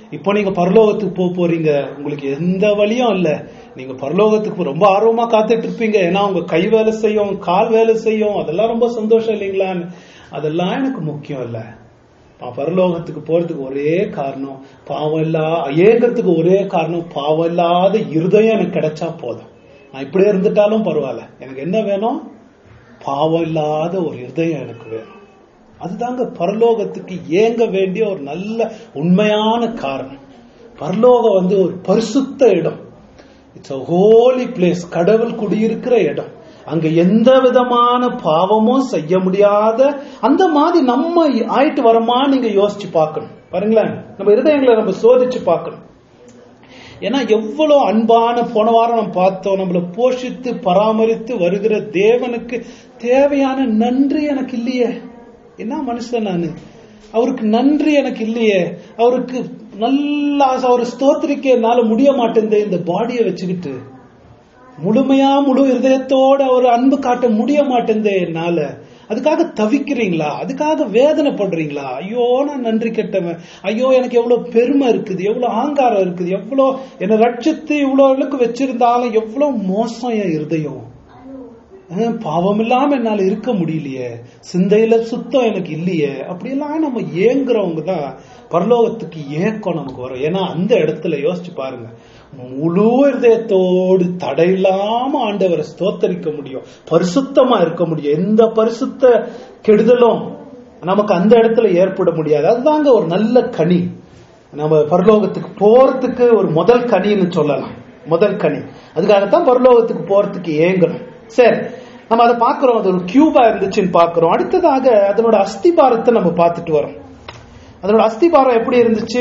இப்போ நீங்க பரலோகத்துக்கு போக போறீங்க உங்களுக்கு எந்த வழியும் இல்ல நீங்க பரலோகத்துக்கு ரொம்ப ஆர்வமா காத்துட்டு இருப்பீங்க ஏன்னா உங்க கை வேலை செய்யும் கால் வேலை செய்யும் அதெல்லாம் ரொம்ப சந்தோஷம் இல்லைங்களான்னு அதெல்லாம் எனக்கு முக்கியம் இல்ல பா- பரலோகத்துக்கு போறதுக்கு ஒரே காரணம் பாவம் இல்லா ஏங்கிறதுக்கு ஒரே காரணம் பாவம் இல்லாத இருதயம் எனக்கு கிடைச்சா போதும் நான் இப்படியே இருந்துட்டாலும் பரவாயில்ல எனக்கு என்ன வேணும் பாவம் இல்லாத ஒரு இருதயம் எனக்கு வேணும் அதுதாங்க பரலோகத்துக்கு ஏங்க வேண்டிய ஒரு நல்ல உண்மையான காரணம் பரலோகம் வந்து ஒரு பரிசுத்த இடம் இட்ஸ் a ஹோலி பிளேஸ் கடவுள் குடியிருக்கிற இடம் அங்க எந்த விதமான பாவமும் செய்ய முடியாத அந்த மாதிரி நம்ம ஆயிட்டு வரமா நீங்க யோசிச்சு பார்க்கணும் பாருங்களேன் நம்ம இருதயங்களை நம்ம சோதிச்சு பார்க்கணும் ஏன்னா எவ்வளவு அன்பான போன வாரம் நம்ம பார்த்தோம் நம்மளை போஷித்து பராமரித்து வருகிற தேவனுக்கு தேவையான நன்றி எனக்கு இல்லையே என்ன மனுஷன் நானு அவருக்கு நன்றி எனக்கு இல்லையே அவருக்கு நல்லா அவர் ஸ்தோத்திரிக்க என்னால முடிய மாட்டேங்குது இந்த பாடியை வச்சுக்கிட்டு முழுமையா முழு இருதயத்தோட ஒரு அன்பு காட்ட முடிய மாட்டேங்குது என்னால அதுக்காக தவிக்கிறீங்களா அதுக்காக வேதனைப்படுறீங்களா ஐயோ நான் நன்றி கெட்டவன் ஐயோ எனக்கு எவ்வளவு பெருமை இருக்குது எவ்வளவு ஆங்காரம் இருக்குது எவ்வளவு என்னை ரட்சித்து இவ்வளவு வச்சிருந்தாலும் எவ்வளவு மோசம் என் இருதயம் அஹ், பாவம் இல்லாம என்னால இருக்க முடியலையே சிந்தையில சுத்தம் எனக்கு இல்லையே அப்படியெல்லாம் நம்ம ஏங்குறவங்க தான் பரலோகத்துக்கு ஏக்கம் நமக்கு வரும் ஏன்னா அந்த இடத்துல யோசிச்சு பாருங்க முழு இருதயத்தோடு தடையில்லாம ஆண்டவரை ஸ்தோத்தரிக்க முடியும் பரிசுத்தமா இருக்க முடியும் எந்த பரிசுத்த கெடுதலும் நமக்கு அந்த இடத்துல ஏற்பட முடியாது அதுதாங்க ஒரு நல்ல கனி நம்ம பரலோகத்துக்கு போறதுக்கு ஒரு முதல் கனின்னு சொல்லலாம் முதல் கனி அதுக்காகத்தான் பரலோகத்துக்கு போறதுக்கு ஏங்கணும் சரி நம்ம அதை பார்க்கிறோம் அது ஒரு கியூபா இருந்துச்சுன்னு பார்க்கிறோம் அடுத்ததாக அதனோட அஸ்திபாரத்தை நம்ம பார்த்துட்டு வரோம் அதனோட அஸ்திபாரம் எப்படி இருந்துச்சு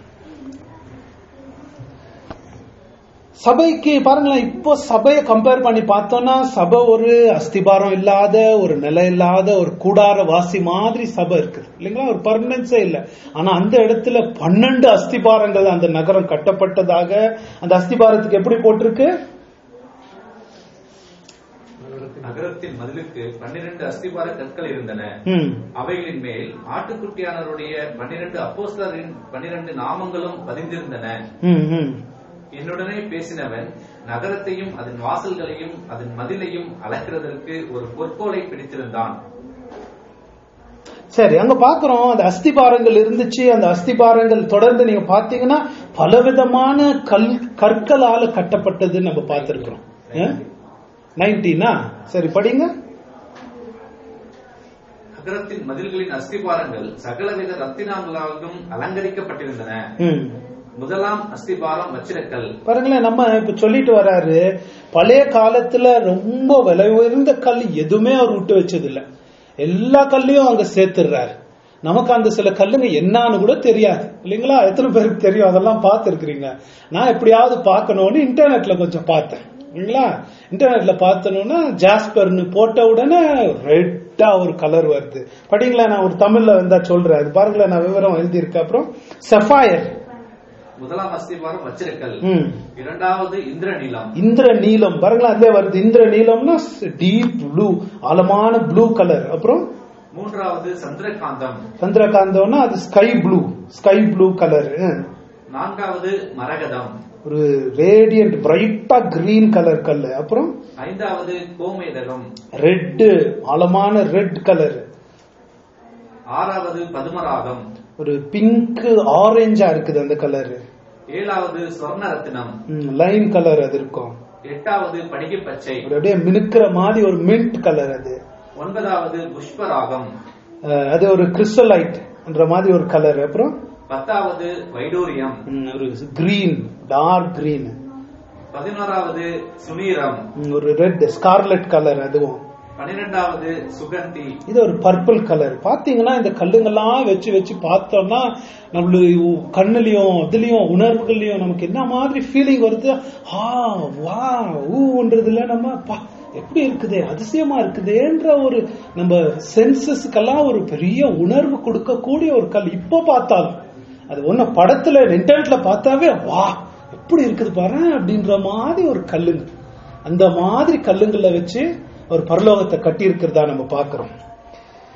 சபைக்கு பாருங்களேன் இப்போ சபையை கம்பேர் பண்ணி பார்த்தோம்னா சபை ஒரு அஸ்திபாரம் இல்லாத ஒரு நிலை இல்லாத ஒரு கூடார வாசி மாதிரி சபை இருக்குது இல்லைங்களா ஒரு பர்மனன்ஸே இல்லை ஆனா அந்த இடத்துல பன்னெண்டு அஸ்திபாரங்கள் அந்த நகரம் கட்டப்பட்டதாக அந்த அஸ்திபாரத்துக்கு எப்படி போட்டிருக்கு நகரத்தின் மதிலுக்கு பன்னிரண்டு அஸ்திபார கற்கள் இருந்தன ம் அவைகளின் மேல் ஆட்டுக்குட்டியானவருடைய பன்னிரண்டு அப்போஸ்தலரின் பன்னிரண்டு நாமங்களும் பதிந்திருந்தன ம் ம் என்னுடனே பேசினவன் நகரத்தையும் அதன் வாசல்களையும் அதன் மதிலையும் அளக்கிறதற்கு ஒரு பொற்கோலை பிடித்திருந்தான் சரி அங்க பாக்குறோம் அந்த அஸ்திபாரங்கள் இருந்துச்சு அந்த அஸ்திபாரங்கள் தொடர்ந்து நீங்க பாத்தீங்கன்னா பலவிதமான கல் கற்களால கட்டப்பட்டது நம்ம பார்த்திருக்கிறோம் நைன்டீனா சரி படிங்க நகரத்தின் மதில்களின் அஸ்திபாரங்கள் சகலவித ரத்தினாங்களாலும் அலங்கரிக்கப்பட்டிருந்தன ம் முதலாம் அஸ்திபாரம் வச்சிரக்கல் பாருங்களேன் நம்ம இப்ப சொல்லிட்டு வராரு பழைய காலத்துல ரொம்ப விலை உயர்ந்த கல் எதுவுமே அவர் விட்டு வச்சது இல்ல எல்லா கல்லையும் அங்க சேர்த்துடுறாரு நமக்கு அந்த சில கல்லுங்க என்னன்னு கூட தெரியாது இல்லைங்களா எத்தனை பேருக்கு தெரியும் அதெல்லாம் பார்த்துருக்கிறீங்க நான் எப்படியாவது பார்க்கணும்னு இன்டர்நெட்ல கொஞ்சம் பார்த்தேன் இல்லைங்களா இன்டர்நெட்ல பார்த்தனோன்னா ஜாஸ்பர்னு போட்ட உடனே ரெட்டா ஒரு கலர் வருது படிங்களா நான் ஒரு தமிழ்ல வந்தா சொல்றேன் அது பாருங்களேன் நான் விவரம் எழுதியிருக்கேன் அப்புறம் செஃபாயர் முதலாம் அஸ்திபாரம் வச்சிரக்கல் ம் இரண்டாவது இந்திரநீலம் இந்திர நீலம் பாருங்களா அதுல வருது இந்திர நீலம்னா டீப் ப்ளூ ஆழமான ப்ளூ கலர் அப்புறம் மூன்றாவது சந்திரகாந்தம் சந்திரகாந்தம்னா அது sky blue sky blue colour நான்காவது மரகதம் ஒரு ரேடியன்ட் பிரைட்டா கிரீன் கலர் கல்லு அப்புறம் ஐந்தாவது கோமேதகம் ரெட் ஆழமான ரெட் கலர் ஆறாவது பதுமராகம் ஒரு பிங்க் ஆரஞ்சா இருக்குது அந்த கலர் ஏழாவது சொர்ண ரத்தினம் லைன் கலர் அது இருக்கும் எட்டாவது படிகை பச்சை ஒரு அப்படியே மினுக்கிற மாதிரி ஒரு மின்ட் கலர் அது ஒன்பதாவது புஷ்பராகம் அஹ், அது ஒரு கிறிஸ்டலைட்ன்ற மாதிரி ஒரு கலர் அப்புறம் பத்தாவது வைடூரியம் ம், ஒரு கிரீன் டார்க் கிரீன் பதினோராவது சுனீரம் ஒரு ரெட் ஸ்கார்லெட் கலர் அதுவும் பனிரெண்டாவது சுகந்தி இது ஒரு பர்பிள் கலர் பாத்தீங்கன்னா இந்த கல்லுங்கெல்லாம் வச்சு வச்சு பார்த்தோம்னா நம்மளுக்கு கண்ணுலயும் இதுலயும் உணர்வுகள்லயும் நமக்கு என்ன மாதிரி ஃபீலிங் வருது ஆ வா ஊன்றதுல நம்ம பா எப்படி இருக்குதே அதிசயமா இருக்குதேன்ற ஒரு நம்ம சென்சஸ்க்கெல்லாம் ஒரு பெரிய உணர்வு கொடுக்கக்கூடிய ஒரு கல் இப்போ பார்த்தாலும் அது ஒண்ணு படத்துல இன்டர்நெட்ல பார்த்தாவே வா எப்படி இருக்குது பாரு அப்படின்ற மாதிரி ஒரு கல்லுங்க அந்த மாதிரி கல்லுங்களை வச்சு ஒரு பரலோகத்தை கட்டி இருக்கிறதா நம்ம பார்க்கிறோம்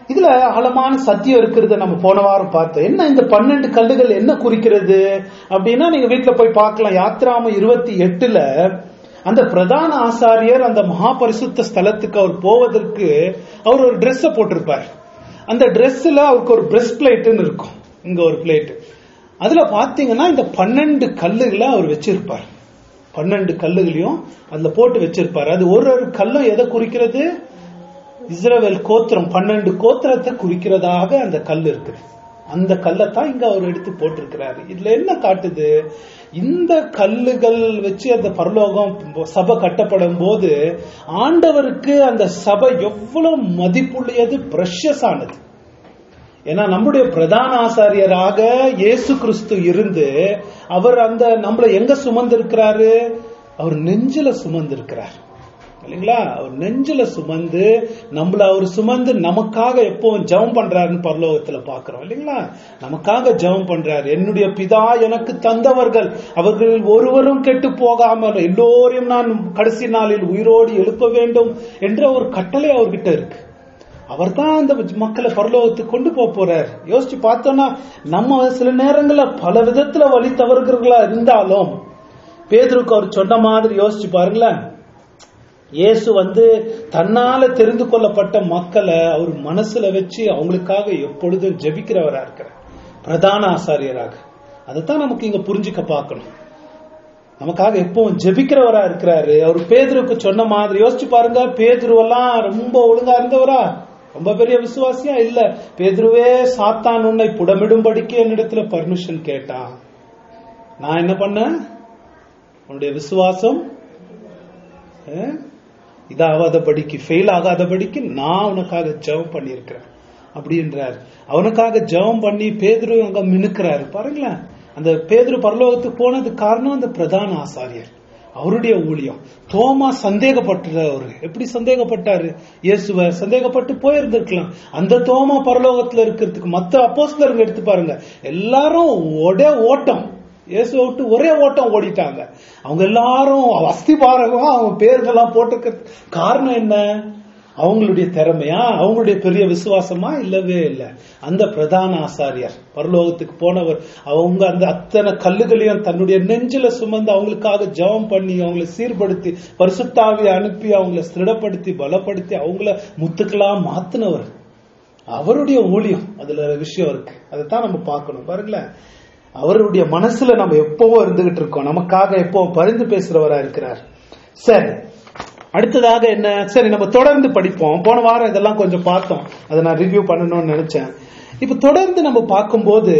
இதுல ஆழமான சத்தியம் இருக்கிறத நம்ம போன வாரம் பார்த்தோம் என்ன இந்த பன்னெண்டு கல்லுகள் என்ன குறிக்கிறது அப்படின்னா நீங்க வீட்டுல போய் பார்க்கலாம் யாத்ராம இருபத்தி எட்டுல அந்த பிரதான ஆசாரியர் அந்த மகா பரிசுத்த ஸ்தலத்துக்கு அவர் போவதற்கு அவர் ஒரு Dress போட்டிருப்பார் அந்த Dressல அவருக்கு ஒரு பிரஸ்ட் பிளேட்னு இருக்கும் இங்க ஒரு பிளேட் அதுல பாத்தீங்கன்னா இந்த பன்னெண்டு கல்லுகளை அவர் வச்சிருப்பார் பன்னெண்டு கல்லுகளையும் அதுல போட்டு வச்சிருப்பாரு அது ஒரு ஒரு கல்லும் எதை குறிக்கிறது இஸ்ரவேல் கோத்திரம் பன்னெண்டு கோத்திரத்தை குறிக்கிறதாக அந்த கல் இருக்குது அந்த கல்லைத்தான் இங்க அவர் எடுத்து போட்டிருக்கிறாரு இதுல என்ன காட்டுது இந்த கல்லுகள் வச்சு அந்த பரலோகம் சபை கட்டப்படும் போது ஆண்டவருக்கு அந்த சபை எவ்வளவு மதிப்புள்ளது பிரஷஸ் ஆனது ஏன்னா நம்முடைய பிரதான ஆசாரியராக இயேசு கிறிஸ்து இருந்து அவர் அந்த நம்மள எங்க சுமந்திருக்கிறாரு அவர் நெஞ்சில சுமந்திருக்கிறார் இல்லைங்களா அவர் நெஞ்சில சுமந்து நம்மள அவர் சுமந்து நமக்காக எப்பவும் ஜெபம் பண்றாருன்னு பரலோகத்துல பாக்குறோம் இல்லைங்களா நமக்காக ஜெபம் பண்றாரு என்னுடைய பிதா எனக்கு தந்தவர்கள் அவர்களில் ஒருவரும் கெட்டு போகாமல் எல்லோரையும் நான் கடைசி நாளில் உயிரோடு எழுப்ப வேண்டும் என்ற ஒரு கட்டளை அவர்கிட்ட இருக்கு அவர் தான் அந்த மக்களை பரலோகத்துக்கு கொண்டு போக போறார் யோசிச்சு பார்த்தோம்னா நம்ம சில நேரங்கள்ல பல விதத்துல வழி தவறுகிறவர்களா இருந்தாலும் பேதருக்கு அவர் சொன்ன மாதிரி யோசிச்சு பாருங்களேன் இயேசு வந்து தன்னால தெரிந்து கொள்ளப்பட்ட மக்களை அவர் மனசுல வச்சு அவங்களுக்காக எப்பொழுதும் ஜெபிக்கிறவரா இருக்கிறார் பிரதான ஆசாரியராக அதைத்தான் நமக்கு இங்க புரிஞ்சுக்க பார்க்கணும் நமக்காக எப்பவும் ஜெபிக்கிறவரா இருக்கிறாரு அவர் பேதுருக்கு சொன்ன மாதிரி யோசிச்சு பாருங்க பேதுருவெல்லாம் ரொம்ப ஒழுங்கா இருந்தவரா ரொம்ப பெரிய விசுவாசியா இல்ல பேதுருவே சாத்தான் உன்னை புடமிடும்படிக்கு என்னிடத்துல பர்மிஷன் கேட்டான் நான் என்ன பண்ணேன் உன்னுடைய விசுவாசம் அஹ், இதாகாதபடிக்கு ஃபெயில் ஆகாதபடிக்கு நான் உனக்காக ஜெபம் பண்ணியிருக்கிறேன் அப்படின்றார் அவனுக்காக ஜெபம் பண்ணி பேதுரு அங்க மினுக்கிறாரு பாருங்களேன் அந்த பேதுரு பரலோகத்துக்கு போனது காரணம் அந்த பிரதான ஆசாரியர் அவருடைய ஊழியம் தோமா சந்தேகப்பட்டார் அவரு எப்படி சந்தேகப்பட்டாரு இயேசுவ சந்தேகப்பட்டு போயிருந்திருக்கலாம் அந்த தோமா பரலோகத்துல இருக்கிறதுக்கு மத்த அப்போஸ்தலருங்க எடுத்து பாருங்க எல்லாரும் ஒரே ஓட்டம் இயேசுவை விட்டு ஒரே ஓட்டம் ஓடிட்டாங்க அவங்க எல்லாரும் அஸ்திபாரகம் அவங்க பேர்கள்லாம் போட்டிருக்க காரணம் என்ன அவங்களுடைய திறமையா அவங்களுடைய பெரிய விசுவாசமா இல்லவே இல்லை அந்த பிரதான ஆசாரியர் பரலோகத்துக்கு போனவர் அவங்க அந்த அத்தனை கல்லுகளையும் தன்னுடைய நெஞ்சில சுமந்து அவங்களுக்காக ஜெபம் பண்ணி அவங்களை சீர்படுத்தி பரிசுத்தாவி அனுப்பி அவங்களை ஸ்திரப்படுத்தி பலப்படுத்தி அவங்கள முத்துக்களா மாத்தினவர் அவருடைய ஊழியம் அதுல ஒரு விஷயம் இருக்கு அதைத்தான் நம்ம பார்க்கணும் பாருங்களேன் அவருடைய மனசுல நம்ம எப்பவும் இருந்துகிட்டு இருக்கோம் நமக்காக எப்பவும் பரிந்து பேசுறவரா இருக்கிறார் சரி அடுத்ததாக என்ன சரி நம்ம தொடர்ந்து படிப்போம் போன வாரம் இதெல்லாம் கொஞ்சம் பார்த்தோம் அதை நான் ரிவ்யூ பண்ணணும்னு நினைச்சேன் இப்ப தொடர்ந்து நம்ம பார்க்கும்போது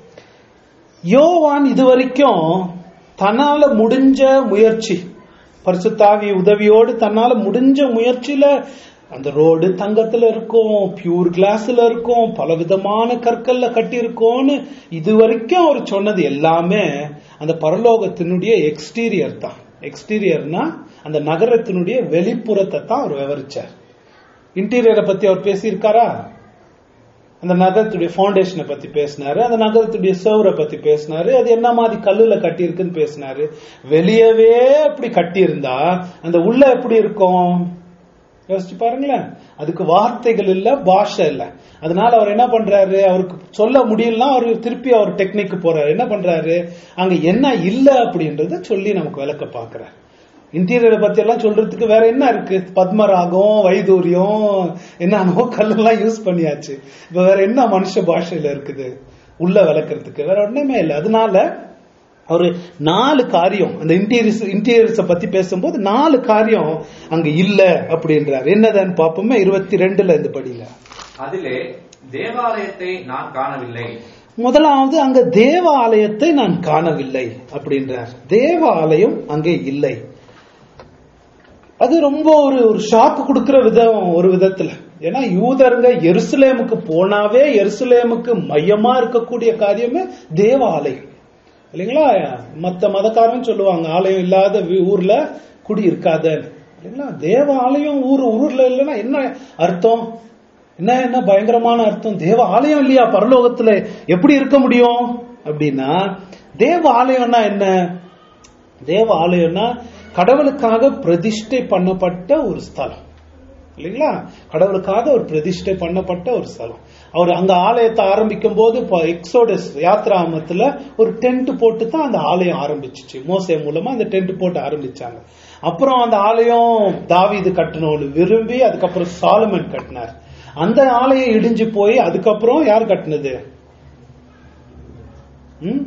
யோவான் இதுவரைக்கும் தன்னால முடிஞ்ச முயற்சி பரிசுத்தாவி உதவியோடு தன்னால முடிஞ்ச முயற்சியில அந்த ரோடு தங்கத்துல இருக்கும் பியூர் கிளாஸ்ல இருக்கும் பல விதமான கற்கள்ல கட்டி இருக்கோம்னு இது வரைக்கும் அவர் சொன்னது எல்லாமே அந்த பரலோகத்தினுடைய எக்ஸ்டீரியர் தான் எக்ஸ்டீரியர்னா அந்த நகரத்தினுடைய வெளிப்புறத்தை தான் அவர் விவரிச்சார் இன்டீரியரை பத்தி அவர் பேசியிருக்காரா அந்த நகரத்துடைய ஃபவுண்டேஷனை பத்தி பேசினாரு அந்த நகரத்துடைய சேவரை பத்தி பேசினாரு அது என்ன மாதிரி கல்லுல கட்டி இருக்குன்னு பேசினாரு வெளியவே அப்படி கட்டி இருந்தா அந்த உள்ள எப்படி இருக்கும் யோசிச்சு பாருங்களேன் அதுக்கு வார்த்தைகள் இல்ல பாஷை இல்ல அதனால அவர் என்ன பண்றாரு அவருக்கு சொல்ல முடியலன்னா அவர் திருப்பி அவர் டெக்னிக் போறாரு என்ன பண்றாரு அங்க என்ன இல்ல அப்படின்றத சொல்லி நமக்கு விளக்க பாக்குறாரு இன்டீரியரை பத்தி எல்லாம் சொல்றதுக்கு வேற என்ன இருக்கு பத்மராகம் வைதூரியம் என்னன்னோ கல்லெல்லாம் யூஸ் பண்ணியாச்சு இப்ப வேற என்ன மனுஷ பாஷையில இருக்குது உள்ள விளக்குறதுக்கு வேற ஒண்ணுமே இல்லை அதனால ஒரு நாலு காரியம் அந்த இன்டீரியர்ஸ் இன்டீரியர்ஸ பத்தி பேசும்போது நாலு காரியம் அங்க இல்ல அப்படின்றார் என்னதான்னு பாப்போமே இருபத்தி ரெண்டுல இந்த படியில அதிலே தேவாலயத்தை நான் காணவில்லை முதலாவது அங்க தேவ ஆலயத்தை நான் காணவில்லை அப்படின்றார் தேவ ஆலயம் அங்கே இல்லை அது ரொம்ப ஒரு ஒரு ஷாக் கொடுக்கிற விதம் ஒரு விதத்துல ஏன்னா யூதருங்க எருசலேமுக்கு போனாவே எருசலேமுக்கு மையமா இருக்கக்கூடிய காரியமே தேவ ஆலயம் இல்லைங்களா மத்த மதக்காரன் சொல்லுவாங்க ஆலயம் இல்லாத வீ- ஊர்ல குடி இருக்காத இல்லைங்களா தேவ ஆலயம் ஊர் ஊர்ல இல்லைன்னா என்ன அர்த்தம் என்ன என்ன பயங்கரமான அர்த்தம் தேவ ஆலயம் இல்லையா பரலோகத்துல எப்படி இருக்க முடியும் அப்படின்னா தேவ ஆலயம்னா என்ன தேவ ஆலயம்னா கடவுளுக்காக பிரதிஷ்டை பண்ணப்பட்ட ஒரு ஸ்தலம் இல்லைங்களா கடவுளுக்காக ஒரு பிரதிஷ்டை பண்ணப்பட்ட ஒரு ஸ்தலம் அவர் அங்க ஆலயத்தை ஆரம்பிக்கும் போது எக்ஸோடஸ் யாத்ராமத்துல ஒரு டென்ட் போட்டு தான் அந்த ஆலயம் ஆரம்பிச்சிச்சு மோசே மூலமா அந்த டென்ட் போட்டு ஆரம்பிச்சாங்க அப்புறம் அந்த ஆலயம் தாவீது கட்டணும்னு விரும்பி அதுக்கப்புறம் சாலமன் கட்டினார் அந்த ஆலயம் இடிஞ்சு போய் அதுக்கப்புறம் யார் கட்டினது ம்?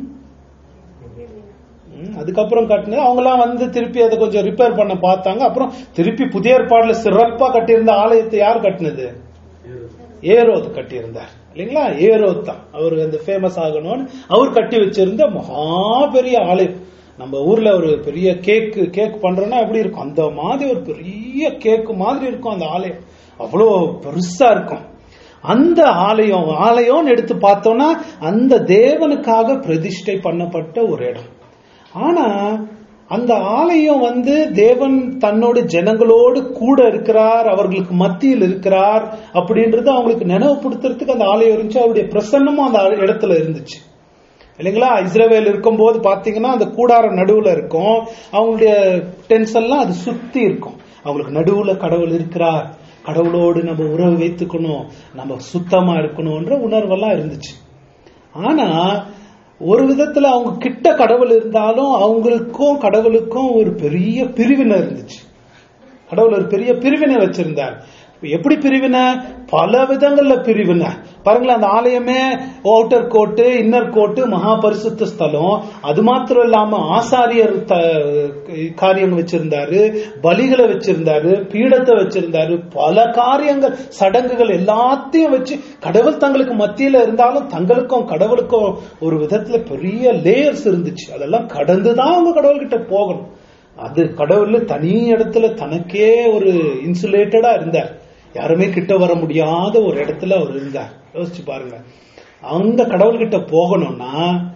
ம், அதுக்கப்புறம் கட்டினது அவங்கலாம் வந்து திருப்பி அதை கொஞ்சம் ரிப்பேர் பண்ண பார்த்தாங்க அப்புறம் திருப்பி புதிய ஏற்பாடுல சிறப்பா கட்டியிருந்த ஆலயத்தை யார் கட்டினது ஏரோது கட்டியிருந்தார் இல்லைங்களா ஏரோத் தான் அவர் அந்த ஃபேமஸ் ஆகணும்னு அவர் கட்டி வச்சிருந்த மகா பெரிய ஆலயம் நம்ம ஊர்ல ஒரு பெரிய கேக் கேக் பண்றோம்னா எப்படி இருக்கும் அந்த மாதிரி ஒரு பெரிய கேக் மாதிரி இருக்கும் அந்த ஆலயம் அவ்வளோ பெருசா இருக்கும் அந்த ஆலயம் ஆலயம்னு எடுத்து பார்த்தோம்னா அந்த தேவனுக்காக பிரதிஷ்டை பண்ணப்பட்ட ஒரு இடம் ஆனா அந்த ஆலயம் வந்து தேவன் தன்னோட ஜனங்களோடு கூட இருக்கிறார் அவர்களுக்கு மத்தியில் இருக்கிறார் அப்படின்றது அவங்களுக்கு நினைவுபடுத்துறதுக்கு அந்த ஆலயம் இருந்துச்சு அவருடைய பிரசன்னமும் அந்த இடத்துல இருந்துச்சு இல்லைங்களா இஸ்ரேவேல் இருக்கும்போது பாத்தீங்கன்னா அந்த கூடாரம் நடுவுல இருக்கும் அவங்களுடைய டென்ஸ் எல்லாம் அது சுத்தி இருக்கும் அவங்களுக்கு நடுவுல கடவுள் இருக்கிறார் கடவுளோடு நம்ம உறவு வைத்துக்கணும் நம்ம சுத்தமா இருக்கணும்ன்ற உணர்வெல்லாம் இருந்துச்சு ஆனா ஒரு விதத்துல அவங்க கிட்ட கடவுள் இருந்தாலும் அவங்களுக்கும் கடவுளுக்கும் ஒரு பெரிய பிரிவினை இருந்துச்சு கடவுள் ஒரு பெரிய பிரிவினை வச்சிருந்தார் எப்படி பிரிவினை பல விதங்கள்ல பிரிவினை பாருங்களேன் அந்த ஆலயமே அவுட்டர் கோட்டு இன்னர் கோட்டு மகா பரிசுத்த ஸ்தலம் அது மாத்திரம் இல்லாம ஆசாரியர் த- காரியம் வச்சிருந்தாரு பலிகளை வச்சிருந்தாரு பீடத்தை வச்சிருந்தாரு பல காரியங்கள் சடங்குகள் எல்லாத்தையும் வச்சு கடவுள் தங்களுக்கு மத்தியில இருந்தாலும் தங்களுக்கும் கடவுளுக்கும் ஒரு விதத்துல பெரிய லேயர்ஸ் இருந்துச்சு அதெல்லாம் கடந்துதான் அவங்க கடவுள்கிட்ட போகணும் அது கடவுள் தனி இடத்துல தனக்கே ஒரு இன்சுலேட்டடா இருந்தார் யாருமே கிட்ட வர முடியாத ஒரு இடத்துல அவர் இருந்தார் யோசிச்சு பாருங்க அந்த கடவுள்கிட்ட போகணும்னா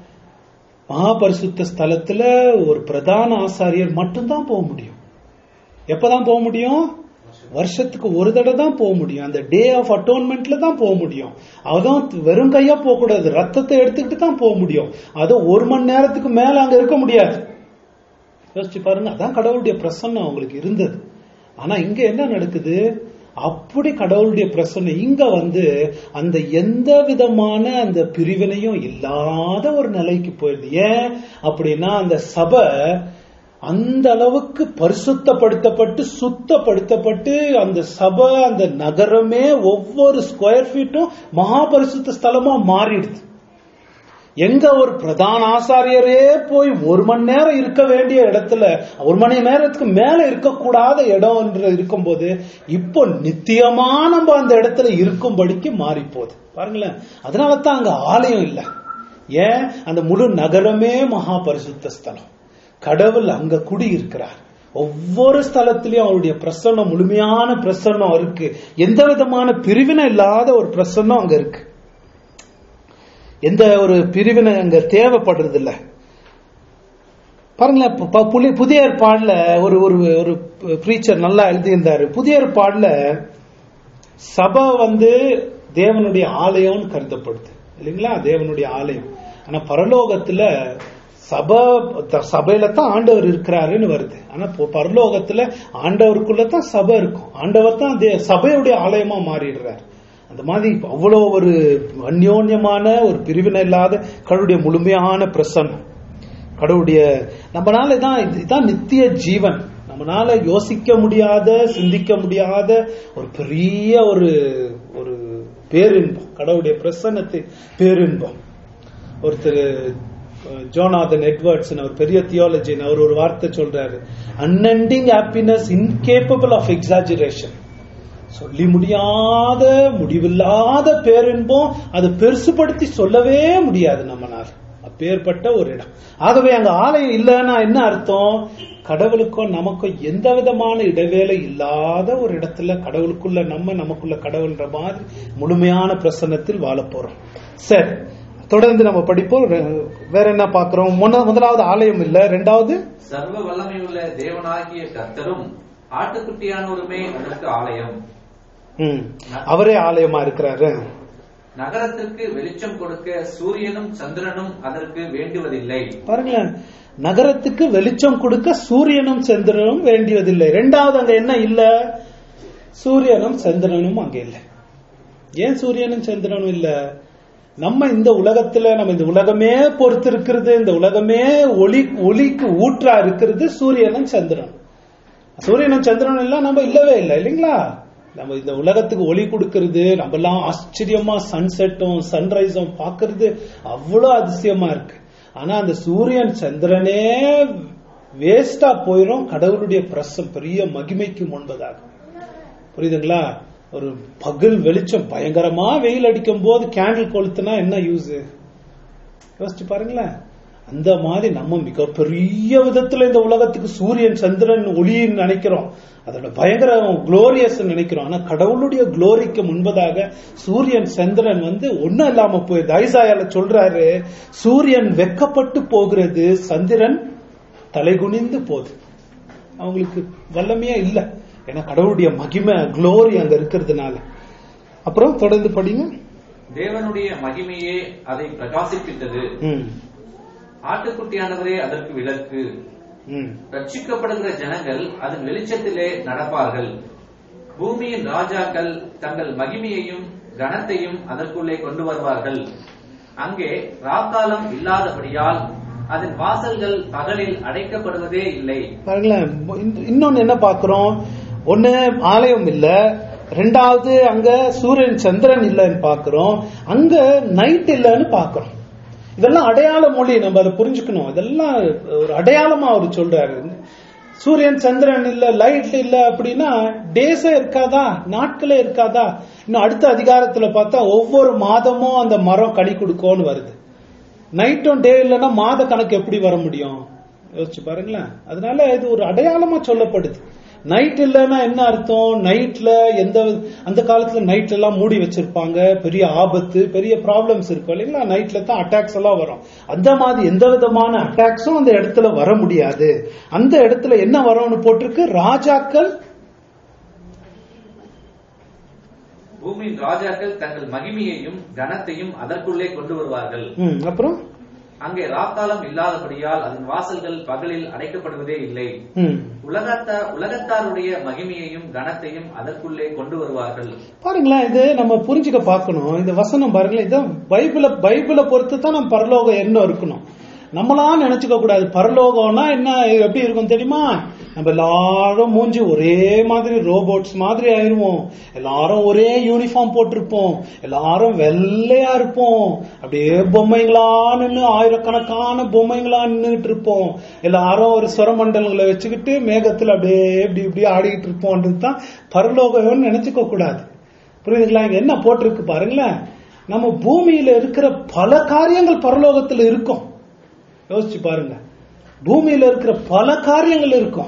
மகாபரிசுத்த ஸ்தலத்துல ஒரு பிரதான ஆசாரியர் மட்டும்தான் போக முடியும் எப்பதான் போக முடியும் வருஷத்துக்கு ஒரு தடவை தான் போக முடியும் அந்த டே ஆஃப் அட்டோன்மெண்ட்ல தான் போக முடியும் அதுவும் வெறும் கையா போக கூடாது ரத்தத்தை எடுத்துக்கிட்டு தான் போக முடியும் அதுவும் ஒரு மணி நேரத்துக்கு மேல அங்க இருக்க முடியாது யோசிச்சு பாருங்க அதான் கடவுளுடைய பிரசன்னம் அவங்களுக்கு இருந்தது ஆனா இங்க என்ன நடக்குது அப்படி கடவுளுடைய பிரசன்னம் இங்க வந்து அந்த எந்த விதமான அந்த பிரிவினையும் இல்லாத ஒரு நிலைக்கு போயிடுது ஏன் அப்படின்னா அந்த சபை அந்த அளவுக்கு பரிசுத்தப்படுத்தப்பட்டு சுத்தப்படுத்தப்பட்டு அந்த சபை அந்த நகரமே ஒவ்வொரு ஸ்கொயர் ஃபீட்டும் மகா பரிசுத்த ஸ்தலமா மாறிடுது எங்க ஒரு பிரதான ஆசாரியரே போய் ஒரு மணி நேரம் இருக்க வேண்டிய இடத்துல ஒரு மணி நேரத்துக்கு மேல இருக்கக்கூடாத இடம் என்று இருக்கும்போது இப்போ நித்தியமா நம்ம அந்த இடத்துல இருக்கும்படிக்கு மாறி போகுது பாருங்களேன் அதனால தான் அங்க ஆலயம் இல்லை ஏன் அந்த முழு நகரமே மகா பரிசுத்த ஸ்தலம் கடவுள் அங்க குடி இருக்கிறார் ஒவ்வொரு ஸ்தலத்திலையும் அவருடைய பிரசன்னம் முழுமையான பிரசன்னம் இருக்கு எந்த விதமான பிரிவினை இல்லாத ஒரு பிரசன்னம் அங்க இருக்கு எந்த ஒரு பிரிவினை அங்க தேவைப்படுறது இல்ல பாருங்களேன் ப- ப- புலி- புதிய ஏற்பாடுல ஒரு ஒரு ஒரு ப்ரீச்சர் நல்லா எழுதியிருந்தாரு புதிய ஏற்பாடுல சபை வந்து தேவனுடைய ஆலயம்னு கருதப்படுது இல்லைங்களா தேவனுடைய ஆலயம் ஆனா பரலோகத்துல சபை த- சபையில தான் ஆண்டவர் இருக்கிறாருன்னு வருது ஆனா பொ- பரலோகத்துல ஆண்டவருக்குள்ள தான் சபை இருக்கும் ஆண்டவர் தான் தே- சபையுடைய ஆலயமா மாறிடுறார் அந்த மாதிரி அவ்வளோ ஒரு அந்யோன்யமான ஒரு பிரிவினை இல்லாத கடவுளுடைய முழுமையான பிரசன்னம் கடவுளுடைய நம்மனால தான் இது- இதுதான் நித்திய ஜீவன் நம்மனால யோசிக்க முடியாத சிந்திக்க முடியாத ஒரு பெரிய ஒரு ஒரு பேரின்பம் கடவுளுடைய பிரசன்னத்தை பேரின்பம் ஒருத்தர் அஹ், ஜோனாதன் எட்வர்ட்ஸ் அவர் பெரிய தியாலஜின் அவர் ஒரு வார்த்தை சொல்றாரு unending happiness incapable of exaggeration சொல்லி முடியாத முடிவில்லாத பேரின்பம் அதை பெருசுபடுத்தி சொல்லவே முடியாது நம்மனால அப்பேற்பட்ட ஒரு இடம் ஆகவே அங்க ஆலயம் இல்லைன்னா என்ன அர்த்தம் கடவுளுக்கும் நமக்கும் எந்த விதமான இடைவேளை இல்லாத ஒரு இடத்துல கடவுளுக்குள்ள நம்ம நமக்குள்ள கடவுள்ன்ற மாதிரி முழுமையான பிரசன்னத்தில் வாழ போறோம் சரி தொடர்ந்து நம்ம படிப்போம் ரெ- வேற என்ன பார்க்கிறோம் முன்ன- முதலாவது ஆலயம் இல்ல ரெண்டாவது சர்வ வல்லமையுள்ள தேவனாகிய கர்த்தரும் ஆட்டுக்குட்டியானோருமே அதற்கு ஆலயம் ம், அவரே ஆலயமா இருக்கிறாரு நகரத்திற்கு வெளிச்சம் கொடுக்க சூரியனும் சந்திரனும் அதற்கு வேண்டுவதில்லை பாருங்களேன் நகரத்துக்கு வெளிச்சம் கொடுக்க சூரியனும் சந்திரனும் வேண்டியதில்லை ரெண்டாவது அங்க என்ன இல்ல சூரியனும் சந்திரனும் அங்க இல்லை ஏன் சூரியனும் சந்திரனும் இல்ல நம்ம இந்த உலகத்துல நம்ம இந்த உலகமே பொறுத்து இருக்கிறது இந்த உலகமே ஒளி ஒளிக்கு ஊற்றா இருக்கிறது சூரியனும் சந்திரனும் சூரியனும் சந்திரனும் எல்லாம் நம்ம இல்லவே இல்லை இல்லைங்களா நம்ம இந்த உலகத்துக்கு ஒளி கொடுக்கிறது நம்ம எல்லாம் ஆச்சரியமா சன்செட்டும் சன்ரைஸும் பாக்குறது அவ்வளவு அதிசயமா இருக்கு ஆனா அந்த சூரியன் சந்திரனே வேஸ்டா போயிடும் கடவுளுடைய பிரசம் பெரிய மகிமைக்கு முன்பதாக புரியுதுங்களா ஒரு பகல் வெளிச்சம் பயங்கரமா வெயில் அடிக்கும் போது கேண்டில் கொளுத்துனா என்ன யூஸ் யோசிச்சு பாருங்களேன் அந்த மாதிரி நம்ம மிகப்பெரிய விதத்துல இந்த உலகத்துக்கு சூரியன் சந்திரன் ஒளின்னு நினைக்கிறோம் அதோட பயங்கர குளோரியஸ் நினைக்கிறோம் ஆனா கடவுளுடைய குளோரிக்கு முன்பதாக சூரியன் சந்திரன் வந்து ஒண்ணும் இல்லாம போய் தைசாயால சொல்றாரு சூரியன் வெக்கப்பட்டு போகிறது சந்திரன் தலைகுனிந்து போகுது அவங்களுக்கு வல்லமையா இல்ல ஏன்னா கடவுளுடைய மகிமை குளோரி அங்க இருக்கிறதுனால அப்புறம் தொடர்ந்து படிங்க தேவனுடைய மகிமையே அதை பிரகாசிப்பித்தது ம், ஆட்டுக்குட்டியானவரே அதற்கு விளக்கு ம். ரட்சிக்கப்படுகிற ஜனங்கள் அதன் வெளிச்சத்திலே நடப்பார்கள் பூமியின் ராஜாக்கள் தங்கள் மகிமையையும் கனத்தையும் அதற்குள்ளே கொண்டு வருவார்கள் அங்கே ராக்காலம் இல்லாதபடியால் அதன் வாசல்கள் பகலில் அடைக்கப்படுவதே இல்லை பாருங்களேன் இன்ன- இன்னொன்னு என்ன பாக்குறோம் ஒண்ணு ஆலயம் இல்ல ரெண்டாவது அங்க சூரியன் சந்திரன் இல்லைன்னு பாக்குறோம் அங்க நைட் இல்லைன்னு பாக்குறோம் இதெல்லாம் அடையாள மொழி நம்ம அதை புரிஞ்சுக்கணும் இதெல்லாம் ஒரு அடையாளமா அவர் சொல்றாரு சூரியன் சந்திரன் இல்ல லைட் இல்ல அப்படின்னா டேஸே இருக்காதா நாட்களே இருக்காதா இன்னும் அடுத்த அதிகாரத்துல பார்த்தா ஒவ்வொரு மாதமும் அந்த மரம் கனி கொடுக்கும்னு வருது நைட்டும் டே இல்லைன்னா மாத கணக்கு எப்படி வர முடியும் யோசிச்சு பாருங்களேன் அதனால இது ஒரு அடையாளமா சொல்லப்படுது நைட் இல்லைன்னா என்ன அர்த்தம் நைட்ல எந்த அந்த காலத்துல நைட்ல எல்லாம் மூடி வச்சிருப்பாங்க பெரிய ஆபத்து பெரிய ப்ராப்ளம்ஸ் இருக்கும் இல்லைங்களா நைட்ல தான் அட்டாக்ஸ் எல்லாம் வரும் அந்த மாதிரி எந்த விதமான அட்டாக்ஸும் அந்த இடத்துல வர முடியாது அந்த இடத்துல என்ன வரும்னு போட்டிருக்கு ராஜாக்கள் பூமியின் ராஜாக்கள் தங்கள் மகிமையையும் கனத்தையும் அதற்குள்ளே கொண்டு வருவார்கள் ம், அப்புறம் அங்கே ராக்காலம் இல்லாதபடியால் அதன் வாசல்கள் பகலில் அடைக்கப்படுவதே இல்லை ம். உலகத்தா உலகத்தாருடைய மகிமையையும் கனத்தையும் அதற்குள்ளே கொண்டு வருவார்கள் பாருங்களேன் இது நம்ம புரிஞ்சுக்க பார்க்கணும் இந்த வசனம் பாருங்களேன் இதான் பைபிள பைபிளை பொறுத்து தான் நம்ம பரலோக எண்ணம் இருக்கணும் நம்மளா நினைச்சுக்க கூடாது பரலோகம்னா என்ன எப்படி இருக்கும் தெரியுமா நம்ம எல்லாரும் மூஞ்சி ஒரே மாதிரி ரோபோட்ஸ் மாதிரி ஆயிருவோம் எல்லாரும் ஒரே யூனிஃபார்ம் போட்டிருப்போம் எல்லாரும் வெள்ளையா இருப்போம் அப்படியே பொம்மைங்களா நின்று ஆயிரக்கணக்கான பொம்மைங்களா நின்றுட்டு இருப்போம் எல்லாரும் ஒரு சுரமண்டலங்களை வச்சுக்கிட்டு மேகத்துல அப்படியே இப்படி இப்படி ஆடிக்கிட்டு இருப்போம்ன்றது தான் பரலோகம்னு நினைச்சுக்க கூடாது புரியுதுங்களா இங்க என்ன போட்டிருக்கு பாருங்களேன் நம்ம பூமியில இருக்கிற பல காரியங்கள் பரலோகத்துல இருக்கும் யோசிச்சு பாருங்க பூமியில இருக்கிற பல காரியங்கள் இருக்கும்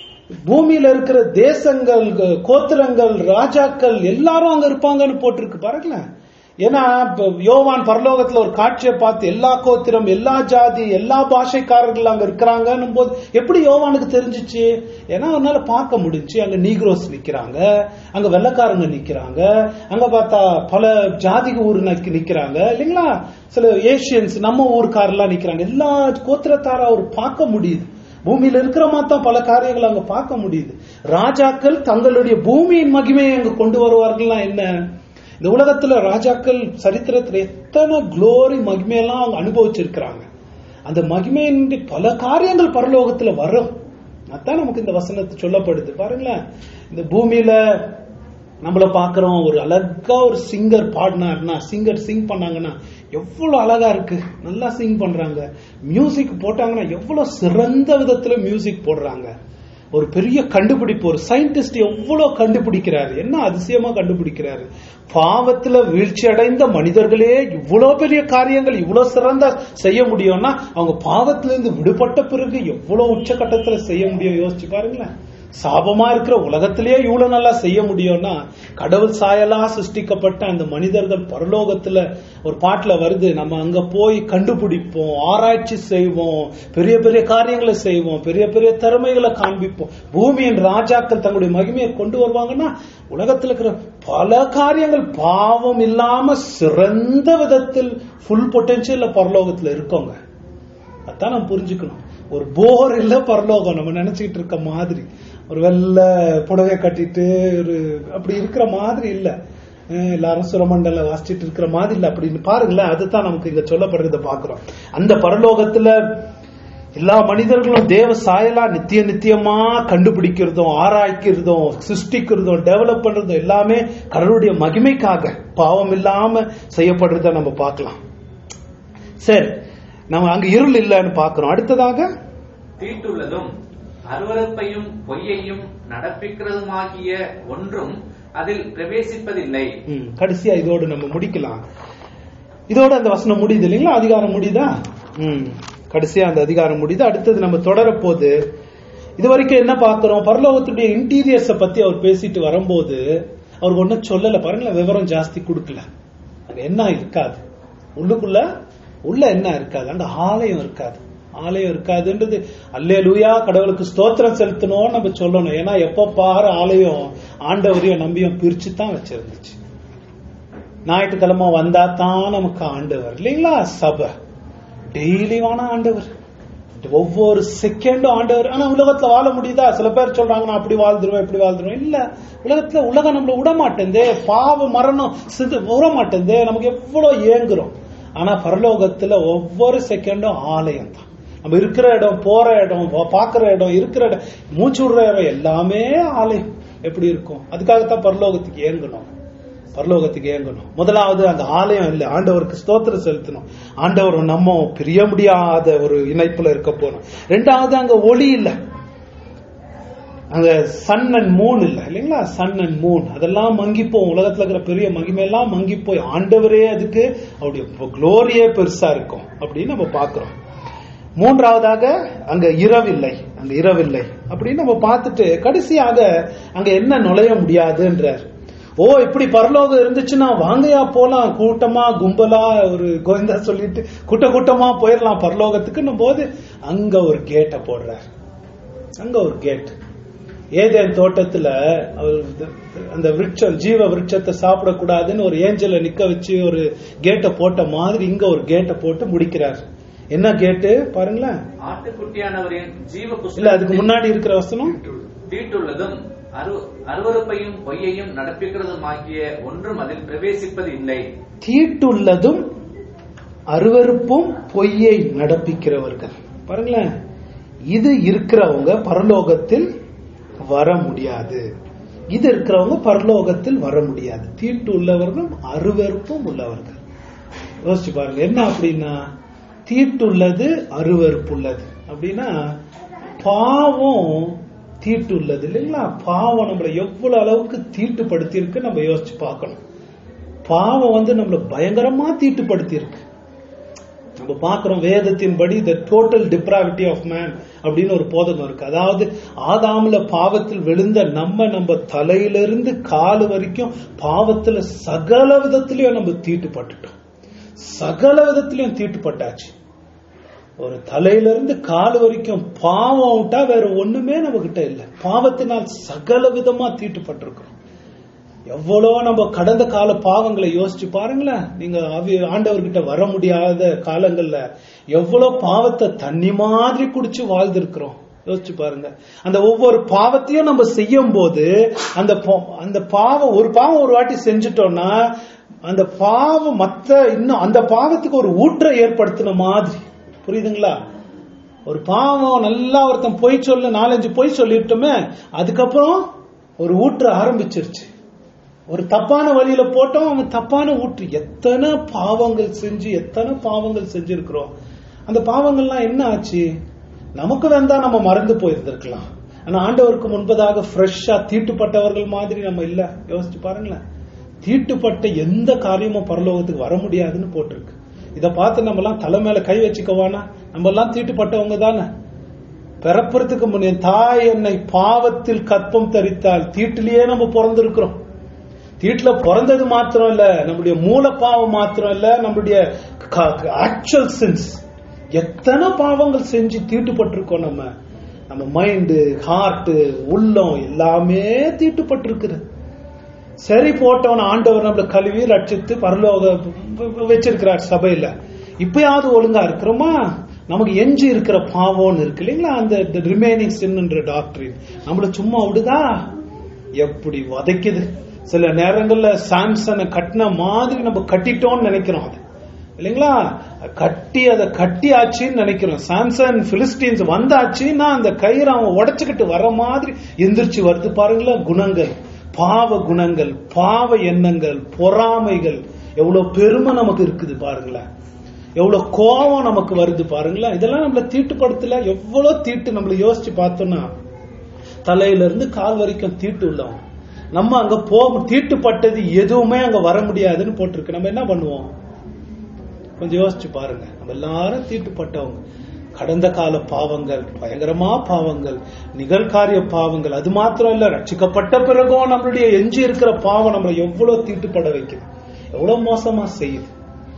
பூமியில இருக்கிற தேசங்கள் கோத்திரங்கள் ராஜாக்கள் எல்லாரும் அங்க இருப்பாங்கன்னு போட்டிருக்கு பாருங்களேன் ஏன்னா இப்ப யோவான் பரலோகத்துல ஒரு காட்சியை பார்த்து எல்லா கோத்திரம் எல்லா ஜாதி எல்லா பாஷைக்காரர்கள் அங்க இருக்கிறாங்கன்னும் போது எப்படி யோவானுக்கு தெரிஞ்சிச்சு ஏன்னா அவனால பார்க்க முடிஞ்சு அங்க நீக்ரோஸ் நிக்கிறாங்க அங்க வெள்ளக்காரங்க நிக்கிறாங்க அங்க பார்த்தா பல ஜாதி ஊர் நக்கி நிக்கிறாங்க இல்லைங்களா சில ஏசியன்ஸ் நம்ம ஊர்க்காரெல்லாம் நிக்கிறாங்க எல்லா கோத்திரத்தார அவர் பார்க்க முடியுது பூமியில இருக்கிற மாத்தான் பல காரியங்கள் அங்க பார்க்க முடியுது ராஜாக்கள் தங்களுடைய பூமியின் மகிமையை அங்க கொண்டு வருவார்கள்னா என்ன இந்த உலகத்துல ராஜாக்கள் சரித்திரத்துல எத்தனை குளோரி மகிமையெல்லாம் அவங்க அனுபவிச்சிருக்கிறாங்க அந்த மகிமையின் பல காரியங்கள் பரலோகத்துல வரும் அதான் நமக்கு இந்த வசனத்தை சொல்லப்படுது பாருங்களேன் இந்த பூமியில நம்மள பாக்குறோம் ஒரு அழகா ஒரு சிங்கர் பாடினார்னா சிங்கர் சிங் பண்ணாங்கன்னா எவ்வளவு அழகா இருக்கு நல்லா சிங் பண்றாங்க மியூசிக் போட்டாங்கன்னா எவ்வளவு சிறந்த விதத்துல மியூசிக் போடுறாங்க ஒரு பெரிய கண்டுபிடிப்பு ஒரு சயின்டிஸ்ட் எவ்வளவு கண்டுபிடிக்கிறாரு என்ன அதிசயமா கண்டுபிடிக்கிறாரு பாவத்துல வீழ்ச்சி அடைந்த மனிதர்களே இவ்வளவு பெரிய காரியங்கள் இவ்வளவு சிறந்த செய்ய முடியும்னா அவங்க பாவத்திலிருந்து விடுபட்ட பிறகு எவ்வளவு உச்சகட்டத்துல செய்ய முடியும் யோசிச்சு பாருங்களேன் சாபமா இருக்கிற உலகத்திலேயே இவ்வளவு நல்லா செய்ய முடியும்னா கடவுள் சாயலா சிருஷ்டிக்கப்பட்ட அந்த மனிதர்கள் பரலோகத்துல ஒரு பாட்டுல வருது நம்ம அங்க போய் கண்டுபிடிப்போம் ஆராய்ச்சி செய்வோம் பெரிய பெரிய காரியங்களை செய்வோம் பெரிய பெரிய திறமைகளை காண்பிப்போம் பூமியின் ராஜாக்கள் தங்களுடைய மகிமையை கொண்டு வருவாங்கன்னா உலகத்துல இருக்கிற பல காரியங்கள் பாவம் இல்லாம சிறந்த விதத்தில் ஃபுல் பொட்டன்ஷியல்ல பரலோகத்துல இருக்கோங்க அதான் நம்ம புரிஞ்சுக்கணும் ஒரு போர் இல்ல பரலோகம் நம்ம நினைச்சுக்கிட்டு இருக்க மாதிரி ஒரு வெள்ளை புடவை கட்டிட்டு ஒரு அப்படி இருக்கிற மாதிரி இல்ல அஹ் எல்லாரும் சுரமண்டல வாசிச்சிட்டு இருக்கிற மாதிரி இல்ல அப்படின்னு பாருங்களேன் அதுதான் நமக்கு இங்க சொல்லப்படுறத பாக்குறோம் அந்த பரலோகத்துல எல்லா மனிதர்களும் தேவ சாயலா நித்திய நித்தியமா கண்டுபிடிக்கிறதும் ஆராய்க்கிறதும் சிருஷ்டிக்கிறதும் டெவலப் பண்றதும் எல்லாமே கடவுளுடைய மகிமைக்காக பாவம் இல்லாம செய்யப்படுறத நம்ம பார்க்கலாம் சரி நம்ம அங்க இருள் இல்லைன்னு பார்க்கிறோம் அடுத்ததாக தீட்டுள்ளதும் அருவருப்பையும் பொய்யையும் நடப்பிக்கிறதுமாகிய ஒன்றும் அதில் பிரவேசிப்பதில்லை ம், கடைசியா இதோடு நம்ம முடிக்கலாம் இதோட அந்த வசனம் முடியுது இல்லைங்களா அதிகாரம் முடியுதா ம் கடைசியா அந்த அதிகாரம் முடியுது அடுத்தது நம்ம தொடரப்போது இது வரைக்கும் என்ன பார்க்கிறோம் பரலோகத்துடைய இன்டீரியர்ஸ பத்தி அவர் பேசிட்டு வரும்போது அவர் ஒன்னும் சொல்லல பாருங்களேன் விவரம் ஜாஸ்தி கொடுக்கல அங்க என்ன இருக்காது உள்ளுக்குள்ள உள்ள என்ன இருக்காது அங்க ஆலயம் இருக்காது ஆலயம் இருக்காதுன்றது அல்லே லூயா கடவுளுக்கு ஸ்தோத்திரம் செலுத்தணும் நம்ம சொல்லணும் ஏன்னா எப்ப பாரு ஆலயம் ஆண்டவரையும் நம்பியும் பிரிச்சு தான் வச்சிருந்துச்சு ஞாயிற்றுக்கிழமை வந்தா தான் நமக்கு ஆண்டவர் இல்லைங்களா சபை டெய்லி வான ஆண்டவர் ஒவ்வொரு செகண்டும் ஆண்டவர் ஆனா உலகத்துல வாழ முடியுதா சில பேர் சொல்றாங்க நான் அப்படி வாழ்ந்துருவேன் இப்படி வாழ்ந்துருவேன் இல்ல உலகத்துல உலகம் நம்மள விட மாட்டேந்தே பாவ மரணம் சிந்து விட மாட்டேந்தே நமக்கு எவ்வளவு ஏங்குறோம் ஆனா பரலோகத்துல ஒவ்வொரு செகண்டும் ஆலயம் தான் நம்ம இருக்கிற இடம் போற இடம் வா- பாக்குற இடம் இருக்கிற இடம் மூச்சு விடுற இடம் எல்லாமே ஆலயம் எப்படி இருக்கும் அதுக்காகத்தான் பரலோகத்துக்கு ஏங்கணும் பரலோகத்துக்கு ஏங்கணும் முதலாவது அந்த ஆலயம் இல்லை ஆண்டவருக்கு ஸ்தோத்திரம் செலுத்தணும் ஆண்டவர் நம்ம பிரிய முடியாத ஒரு இணைப்புல இருக்க போறோம் ரெண்டாவது அங்க ஒளி இல்லை அங்க சன் அண்ட் மூன் இல்ல இல்லைங்களா சன் அண்ட் மூன் அதெல்லாம் மங்கி போகும் உலகத்துல இருக்கிற பெரிய மகிமை எல்லாம் மங்கி போய் ஆண்டவரே அதுக்கு அவருடைய குளோரியே பெருசா இருக்கும் அப்படின்னு நம்ம பாக்குறோம் மூன்றாவதாக அங்க இரவில்லை அங்க இரவில்லை அப்படின்னு நம்ம பார்த்துட்டு கடைசியாக அங்க என்ன நுழைய முடியாதுன்றார் ஓ இப்படி பரலோகம் இருந்துச்சுன்னா வாங்கயா போலாம் கூட்டமா கும்பலா ஒரு கோவிந்தா சொல்லிட்டு கூட்ட கூட்டமா போயிடலாம் பரலோகத்துக்குன்னும் போது அங்க ஒரு கேட்டை போடுறார் அங்க ஒரு கேட் ஏதேன் தோட்டத்துல அவர் இந்த- அந்த விருட்சம் ஜீவ விருட்சத்தை சாப்பிடக்கூடாதுன்னு ஒரு ஏஞ்சலை நிக்க வச்சு ஒரு கேட்டை போட்ட மாதிரி இங்க ஒரு கேட்டை போட்டு முடிக்கிறார் என்ன கேட்டு பாருங்களேன் ஆட்டுக்குட்டியானவரின் ஜீவ இல்ல அதுக்கு புஸ்தகத்தில் முன்னாடி இருக்கிற வசனம் தீட்டுள்ளதும் அரு- அருவருப்பையும் பொய்யையும் நடப்பிக்கிறதுமாகிய ஒன்றும் அதில் பிரவேசிப்பது இல்லை தீட்டுள்ளதும் அருவருப்பும் பொய்யை நடப்பிக்கிறவர்கள் பாருங்களேன் இது இருக்கிறவங்க பரலோகத்தில் வர முடியாது இது இருக்கிறவங்க பரலோகத்தில் வர முடியாது தீட்டு உள்ளவர்களும் அருவருப்பும் உள்ளவர்கள் யோசிச்சு பாருங்க என்ன அப்படின்னா தீட்டுள்ளது அருவருப்புள்ளது அப்படின்னா பாவம் தீட்டு உள்ளது இல்லைங்களா பாவம் நம்மளை எவ்வளவு அளவுக்கு தீட்டுப்படுத்தி இருக்கு நம்ம யோசிச்சு பார்க்கணும் பாவம் வந்து நம்மள பயங்கரமா தீட்டுப்படுத்தி இருக்கு நம்ம பார்க்கிறோம் வேதத்தின்படி the total depravity of man அப்படின்னு ஒரு போதகம் இருக்கு அதாவது ஆதாமுல பாவத்தில் விழுந்த நம்ம நம்ம தலையிலிருந்து கால் வரைக்கும் பாவத்துல சகல விதத்திலயும் நம்ம தீட்டுப்பட்டுட்டோம் சகல விதத்திலயும் தீட்டுப்பட்டாச்சு ஒரு தலையிலிருந்து கால் வரைக்கும் பாவம் விட்டா வேற ஒண்ணுமே நம்ம கிட்ட இல்ல பாவத்தினால் சகல விதமா தீட்டுப்பட்டிருக்கிறோம் எவ்வளோ நம்ம கடந்த கால பாவங்களை யோசிச்சு பாருங்களேன் நீங்க ஆவி- ஆண்டவர்கிட்ட வர முடியாத காலங்கள்ல எவ்வளவு பாவத்தை தண்ணி மாதிரி குடிச்சு வாழ்ந்திருக்கிறோம் யோசிச்சு பாருங்க அந்த ஒவ்வொரு பாவத்தையும் நம்ம செய்யும் போது அந்த பா- அந்த பாவம் ஒரு பாவம் ஒரு வாட்டி செஞ்சுட்டோம்னா அந்த பாவம் மத்த இன்னும் அந்த பாவத்துக்கு ஒரு ஊற்றை ஏற்படுத்தின மாதிரி புரியுதுங்களா ஒரு பாவம் நல்லா ஒருத்தன் பொய் சொல்ல நாலஞ்சு பொய் சொல்லிட்டோமே அதுக்கப்புறம் ஒரு ஊற்று ஆரம்பிச்சிருச்சு ஒரு தப்பான வழியில போட்டோம் அவன் தப்பான ஊற்று எத்தனை பாவங்கள் செஞ்சு எத்தனை பாவங்கள் செஞ்சிருக்கிறோம் அந்த பாவங்கள்லாம் என்ன ஆச்சு நமக்கு வந்தா நம்ம மறந்து போயிருந்திருக்கலாம் ஆனா ஆண்டவருக்கு முன்பதாக ஃப்ரெஷ்ஷா தீட்டுப்பட்டவர்கள் மாதிரி நம்ம இல்ல யோசிச்சு பாருங்களேன் தீட்டுப்பட்ட எந்த காரியமும் பரலோகத்துக்கு வர முடியாதுன்னு போட்டிருக்கு இத பார்த்து நம்ம எல்லாம் தலை மேல கை வச்சுக்கவானா நம்ம எல்லாம் தீட்டுப்பட்டவங்க தானே பிறப்புறதுக்கு முன்னே தாய் என்னை பாவத்தில் கற்பம் தரித்தால் தீட்டிலேயே நம்ம பிறந்திருக்கிறோம் தீட்டுல பிறந்தது மாத்திரம் இல்ல நம்முடைய மூல பாவம் மாத்திரம் இல்ல நம்முடைய ஆக்சுவல் சென்ஸ் எத்தனை பாவங்கள் செஞ்சு தீட்டுப்பட்டிருக்கோம் நம்ம நம்ம மைண்டு ஹார்ட் உள்ளம் எல்லாமே தீட்டுப்பட்டிருக்குது சரி போட்டவன் ஆண்டவர் நம்மள கழுவி ரட்சித்து பரலோக வச்சிருக்கிறார் சபையில இப்பயாவது ஒழுங்கா இருக்கிறோமா நமக்கு எஞ்சி இருக்கிற பாவம்னு இருக்கு இல்லைங்களா அந்த ரிமைனிங் சின்ன்ற டாக்டரின் நம்மள சும்மா விடுதா எப்படி வதைக்குது சில நேரங்கள்ல சாம்சனை கட்டின மாதிரி நம்ம கட்டிட்டோம்னு நினைக்கிறோம் அது இல்லைங்களா கட்டி அதை கட்டி ஆச்சுன்னு நினைக்கிறோம் சாம்சன் பிலிஸ்டீன்ஸ் வந்தாச்சுன்னா அந்த கயிறு அவன் உடைச்சுக்கிட்டு வர மாதிரி எந்திரிச்சு வருது பாருங்களா குணங்கள் பாவ குணங்கள் பாவ எண்ணங்கள் பொறாமைகள் எவ்வளவு பெருமை நமக்கு இருக்குது பாருங்களேன் எவ்வளவு கோபம் நமக்கு வருது பாருங்களேன் இதெல்லாம் நம்மள தீட்டுப்படுத்தல எவ்வளவு தீட்டு நம்மள யோசிச்சு பார்த்தோம்னா தலையில இருந்து கால் வரைக்கும் தீட்டு உள்ளவன் நம்ம அங்க போ தீட்டுப்பட்டது எதுவுமே அங்க வர முடியாதுன்னு போட்டிருக்கு நம்ம என்ன பண்ணுவோம் கொஞ்சம் யோசிச்சு பாருங்க நம்ம எல்லாரும் தீட்டுப்பட்டவங்க கடந்த கால பாவங்கள் பயங்கரமா பாவங்கள் நிகழ்காரிய பாவங்கள் அது மாத்திரம் இல்ல ரட்சிக்கப்பட்ட பிறகும் நம்மளுடைய எஞ்சி இருக்கிற பாவம் நம்மளை எவ்வளவு தீட்டுப்பட வைக்குது எவ்வளவு மோசமா செய்யுது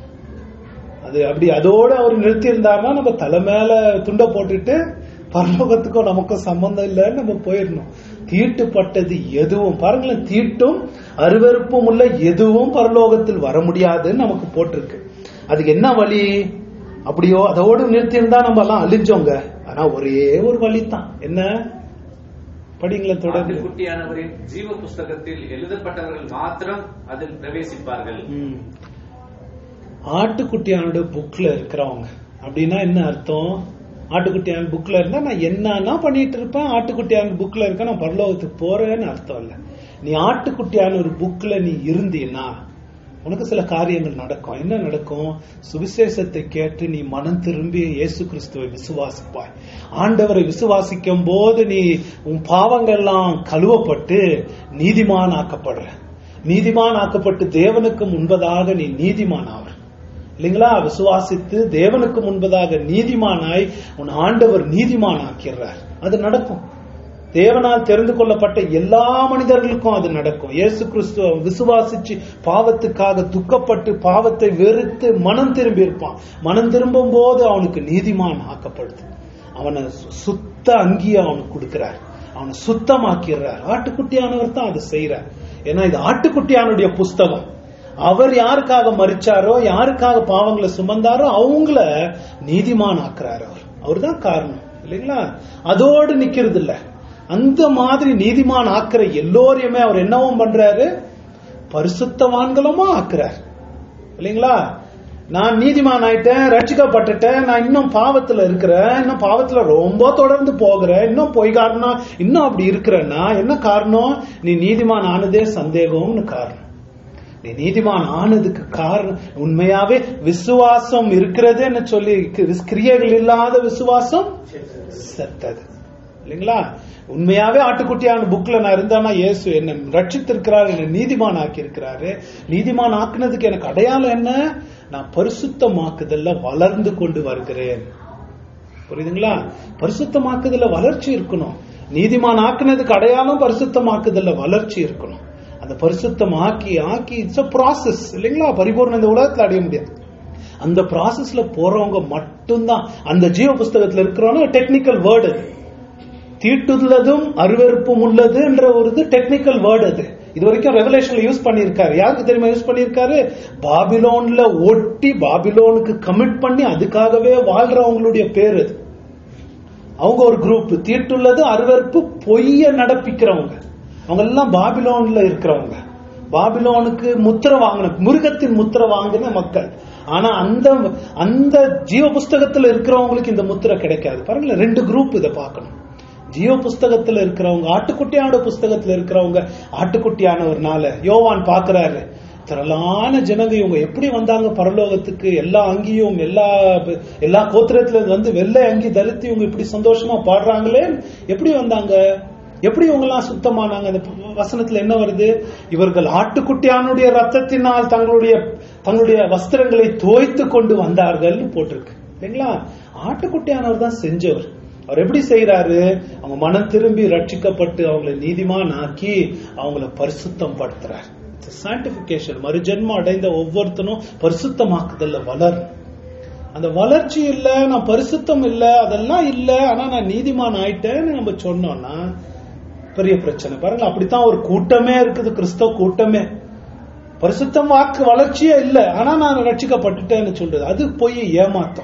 அது அப்படி அதோட அவர் நிறுத்தி இருந்தாருன்னா நம்ம தலை மேல துண்ட போட்டுட்டு பரலோகத்துக்கும் நமக்கும் சம்பந்தம் இல்லைன்னு நம்ம போயிடணும் தீட்டுப்பட்டது எதுவும் பாருங்களேன் தீட்டும் அருவருப்பும் உள்ள எதுவும் பரலோகத்தில் வர முடியாதுன்னு நமக்கு போட்டிருக்கு அதுக்கு என்ன வழி அப்படியோ அதோடு நிறுத்தி இருந்தா நம்ம எல்லாம் அழிஞ்சோங்க ஆனா ஒரே ஒரு வழி தான் என்ன படிங்களேன் தொடர்ந்து ஆட்டுக்குட்டியானவரின் ஜீவ புஸ்தகத்தில் எழுதப்பட்டவர்கள் மாத்திரம் அதில் பிரவேசிப்பார்கள் ம். ஆட்டுக்குட்டியானோட புக்ல இருக்கிறவங்க அப்படின்னா என்ன அர்த்தம் ஆட்டுக்குட்டியான புக்ல இருந்தா நான் என்னன்னா பண்ணிட்டு இருப்பேன் ஆட்டுக்குட்டியான புக்ல இருக்க நான் பரலோகத்துக்கு போறேன்னு அர்த்தம் இல்ல நீ ஆட்டுக்குட்டியான ஒரு புக்ல நீ இருந்தீன்னா உனக்கு சில காரியங்கள் நடக்கும் என்ன நடக்கும் சுவிசேஷத்தை கேட்டு நீ மனம் திரும்பி இயேசு கிறிஸ்துவை விசுவாசிப்பாய் ஆண்டவரை விசுவாசிக்கும் போது நீ உன் பாவங்கள்லாம் கழுவப்பட்டு நீதிமான் ஆக்கப்படுற நீதிமான் ஆக்கப்பட்டு தேவனுக்கு முன்பதாக நீ நீதிமான் ஆவர் இல்லைங்களா விசுவாசித்து தேவனுக்கு முன்பதாக நீதிமானாய் உன் ஆண்டவர் நீதிமான் ஆக்கிறார் அது நடக்கும் தேவனால் தெரிந்து கொள்ளப்பட்ட எல்லா மனிதர்களுக்கும் அது நடக்கும் இயேசு கிறிஸ்துவ விசுவாசிச்சு பாவத்துக்காக துக்கப்பட்டு பாவத்தை வெறுத்து மனம் திரும்பி இருப்பான் மனம் திரும்பும் போது அவனுக்கு நீதிமான் ஆக்கப்படுது அவனை சு- சுத்த அங்கிய அவனுக்கு கொடுக்கிறார் அவனை சுத்தமாக்கிறார் ஆட்டுக்குட்டியானவர் தான் அதை செய்யறார் ஏன்னா இது ஆட்டுக்குட்டியானுடைய புஸ்தகம் அவர் யாருக்காக மறிச்சாரோ யாருக்காக பாவங்களை சுமந்தாரோ அவங்கள நீதிமான் ஆக்குறாரு அவர் அவர் தான் காரணம் இல்லைங்களா அதோடு நிக்கிறது இல்ல அந்த மாதிரி நீதிமான் ஆக்குற எல்லோரையுமே அவர் என்னவும் பண்றாரு பரிசுத்தவான்களுமா ஆக்குறார் இல்லைங்களா நான் நீதிமான் ஆயிட்டேன் ரட்சிக்கப்பட்டுட்டேன் நான் இன்னும் பாவத்துல இருக்கிறேன் இன்னும் பாவத்துல ரொம்ப தொடர்ந்து போகிறேன் இன்னும் பொய் காரணம் இன்னும் அப்படி இருக்கிறேன்னா என்ன காரணம் நீ நீதிமான் ஆனதே சந்தேகம்னு காரணம் நீ நீதிமான் ஆனதுக்கு காரணம் உண்மையாவே விசுவாசம் இருக்கிறதுன்னு சொல்லி கிரி- கிரியைகள் இல்லாத விசுவாசம் செத்தது இல்லைங்களா உண்மையாவே ஆட்டுக்குட்டியான புக்ல நான் இருந்தானா இயேசு என்ன ரட்சித்திருக்கிறார் என்ன நீதிமான் ஆக்கி இருக்கிறாரு நீதிமான் ஆக்குனதுக்கு எனக்கு அடையாளம் என்ன நான் பரிசுத்தமாக்குதல்ல வளர்ந்து கொண்டு வருகிறேன் புரியுதுங்களா பரிசுத்தமாக்குதல்ல வளர்ச்சி இருக்கணும் நீதிமான் ஆக்குனதுக்கு அடையாளம் பரிசுத்தமாக்குதல்ல வளர்ச்சி இருக்கணும் அந்த பரிசுத்தம் ஆக்கி ஆக்கி இட்ஸ் அ ப்ராசஸ் இல்லைங்களா பரிபூர்ணம் இந்த உலகத்துல அடைய முடியாது அந்த ப்ராசஸ்ல போறவங்க மட்டும்தான் அந்த ஜீவ புஸ்தகத்துல இருக்கிறவங்க டெக்னிக்கல் வேர்டு அது தீட்டுள்ளதும் அருவருப்பும் உள்ளது என்ற ஒரு இது டெக்னிக்கல் வேர்டு அது இது வரைக்கும் ரெவலேஷன்ல யூஸ் பண்ணியிருக்காரு யாருக்கு தெரியுமா யூஸ் பண்ணியிருக்காரு பாபிலோன்ல ஒட்டி பாபிலோனுக்கு கமிட் பண்ணி அதுக்காகவே வாழ்றவங்களுடைய பேர் அது அவங்க ஒரு குரூப் தீட்டுள்ளது அருவருப்பு பொய்ய நடப்பிக்கிறவங்க அவங்க எல்லாம் பாபிலோன்ல இருக்கிறவங்க பாபிலோனுக்கு முத்திரை வாங்கின மிருகத்தின் முத்திரை வாங்கின மக்கள் ஆனா அந்த அந்த ஜீவ புஸ்தகத்துல இருக்கிறவங்களுக்கு இந்த முத்திரை கிடைக்காது பாருங்களேன் ரெண்டு குரூப் இதை பார்க்கணும் ஜீவ புஸ்தகத்துல இருக்கிறவங்க ஆட்டுக்குட்டியான புஸ்தகத்துல இருக்கிறவங்க ஆட்டுக்குட்டியானவர்னால யோவான் பாக்குறாரு திரளான ஜனங்க இவங்க எப்படி வந்தாங்க பரலோகத்துக்கு எல்லா அங்கியும் எல்லா எல்லா கோத்திரத்துல இருந்து வந்து வெள்ளை அங்கி தரித்து இவங்க இப்படி சந்தோஷமா பாடுறாங்களே எப்படி வந்தாங்க எப்படி இவங்க எல்லாம் சுத்தமானாங்க அந்த வசனத்துல என்ன வருது இவர்கள் ஆட்டுக்குட்டியானுடைய ரத்தத்தினால் தங்களுடைய தங்களுடைய வஸ்திரங்களை தோய்த்து கொண்டு வந்தார்கள்னு போட்டிருக்கு இல்லைங்களா ஆட்டுக்குட்டியானவர் தான் செஞ்சவர் அவர் எப்படி செய்யறாரு அவங்க மனம் திரும்பி ரட்சிக்கப்பட்டு அவங்களை நீதிமான் ஆக்கி அவங்கள பரிசுத்தம் படுத்துறார் சான்டிபிகேஷன் மறுஜென்மம் அடைந்த ஒவ்வொருத்தனும் பரிசுத்தமாக்குதல்ல வளரும் அந்த வளர்ச்சி இல்ல நான் பரிசுத்தம் இல்ல அதெல்லாம் இல்ல ஆனா நான் நீதிமான் ஆயிட்டேன்னு நம்ம சொன்னோம்னா பெரிய பிரச்சனை பாருங்க அப்படித்தான் ஒரு கூட்டமே இருக்குது கிறிஸ்தவ கூட்டமே பரிசுத்தம் வாக்கு வளர்ச்சியே இல்ல ஆனா நான் ரட்சிக்கப்பட்டுட்டேன்னு சொல்றது அது போய் ஏமாத்தம்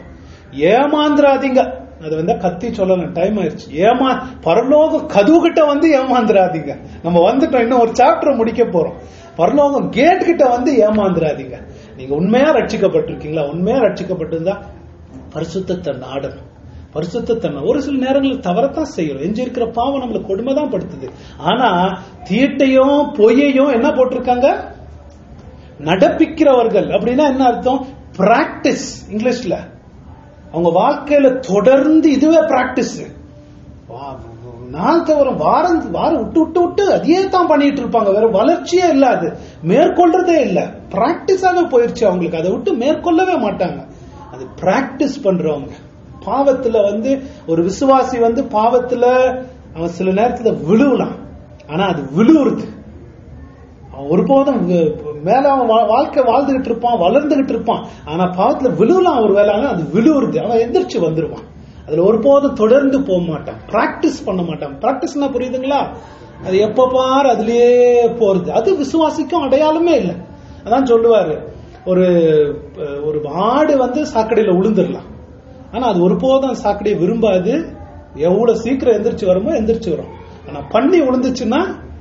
ஏமாந்துராதீங்க அது வந்து கத்தி சொல்லணும் டைம் ஆயிடுச்சு ஏமா பரலோகம் கதுகிட்ட வந்து ஏமாந்துராதீங்க நம்ம வந்துட்டோம் இன்னும் ஒரு சாப்டர் முடிக்க போறோம் பரலோகம் கேட் கிட்ட வந்து ஏமாந்துராதீங்க நீங்க உண்மையா ரட்சிக்கப்பட்டிருக்கீங்களா உண்மையா ரட்சிக்கப்பட்டிருந்தா பரிசுத்தத்தை நாடணும் பரிசுத்தத்தை ஒரு சில நேரங்களில் தவறத்தான் செய்யறோம் எஞ்சி இருக்கிற பாவம் நம்மளை கொடுமை தான் படுத்துது ஆனா தீட்டையும் பொய்யையும் என்ன போட்டிருக்காங்க நடப்பிக்கிறவர்கள் அப்படின்னா என்ன அர்த்தம் பிராக்டிஸ் இங்கிலீஷ்ல அவங்க வாழ்க்கையில தொடர்ந்து இதுவே பிராக்டிஸ் நாள் தவறும் வாரம் வாரம் விட்டு விட்டு விட்டு அதையே தான் பண்ணிட்டு இருப்பாங்க வேற வளர்ச்சியே இல்ல அது மேற்கொள்றதே இல்ல பிராக்டிஸாக போயிருச்சு அவங்களுக்கு அதை விட்டு மேற்கொள்ளவே மாட்டாங்க அது பிராக்டிஸ் பண்றவங்க பாவத்துல வந்து ஒரு விசுவாசி வந்து பாவத்துல அவன் சில நேரத்துல விழுவலாம் ஆனா அது விழுவுறது அவன் ஒருபோதும் வி- மேல அவன் வா- வாழ்க்கை வாழ்ந்துகிட்டு இருப்பான் வளர்ந்துகிட்டு இருப்பான் ஆனா பாவத்துல விழுவலாம் ஒரு வேலை ஆனா அது விழுவுறது அவன் எந்திரிச்சு வந்துருவான் அதுல ஒருபோதும் தொடர்ந்து போக மாட்டான் பிராக்டிஸ் பண்ண மாட்டான் பிராக்டிஸ்னா புரியுதுங்களா அது எப்ப பார் அதுலயே போறது அது விசுவாசிக்கும் அடையாளமே இல்லை அதான் சொல்லுவாரு ஒரு அஹ், ஒரு ஆடு வந்து சாக்கடையில விழுந்துடலாம் ஆனா அது ஒருபோதும் சாக்கடையை விரும்பாது எவ்வளவு சீக்கிரம் எந்திரிச்சு வருமோ எந்திரிச்சு வரும் ஆனா பண்ணி விழுந்துச்சுன்னா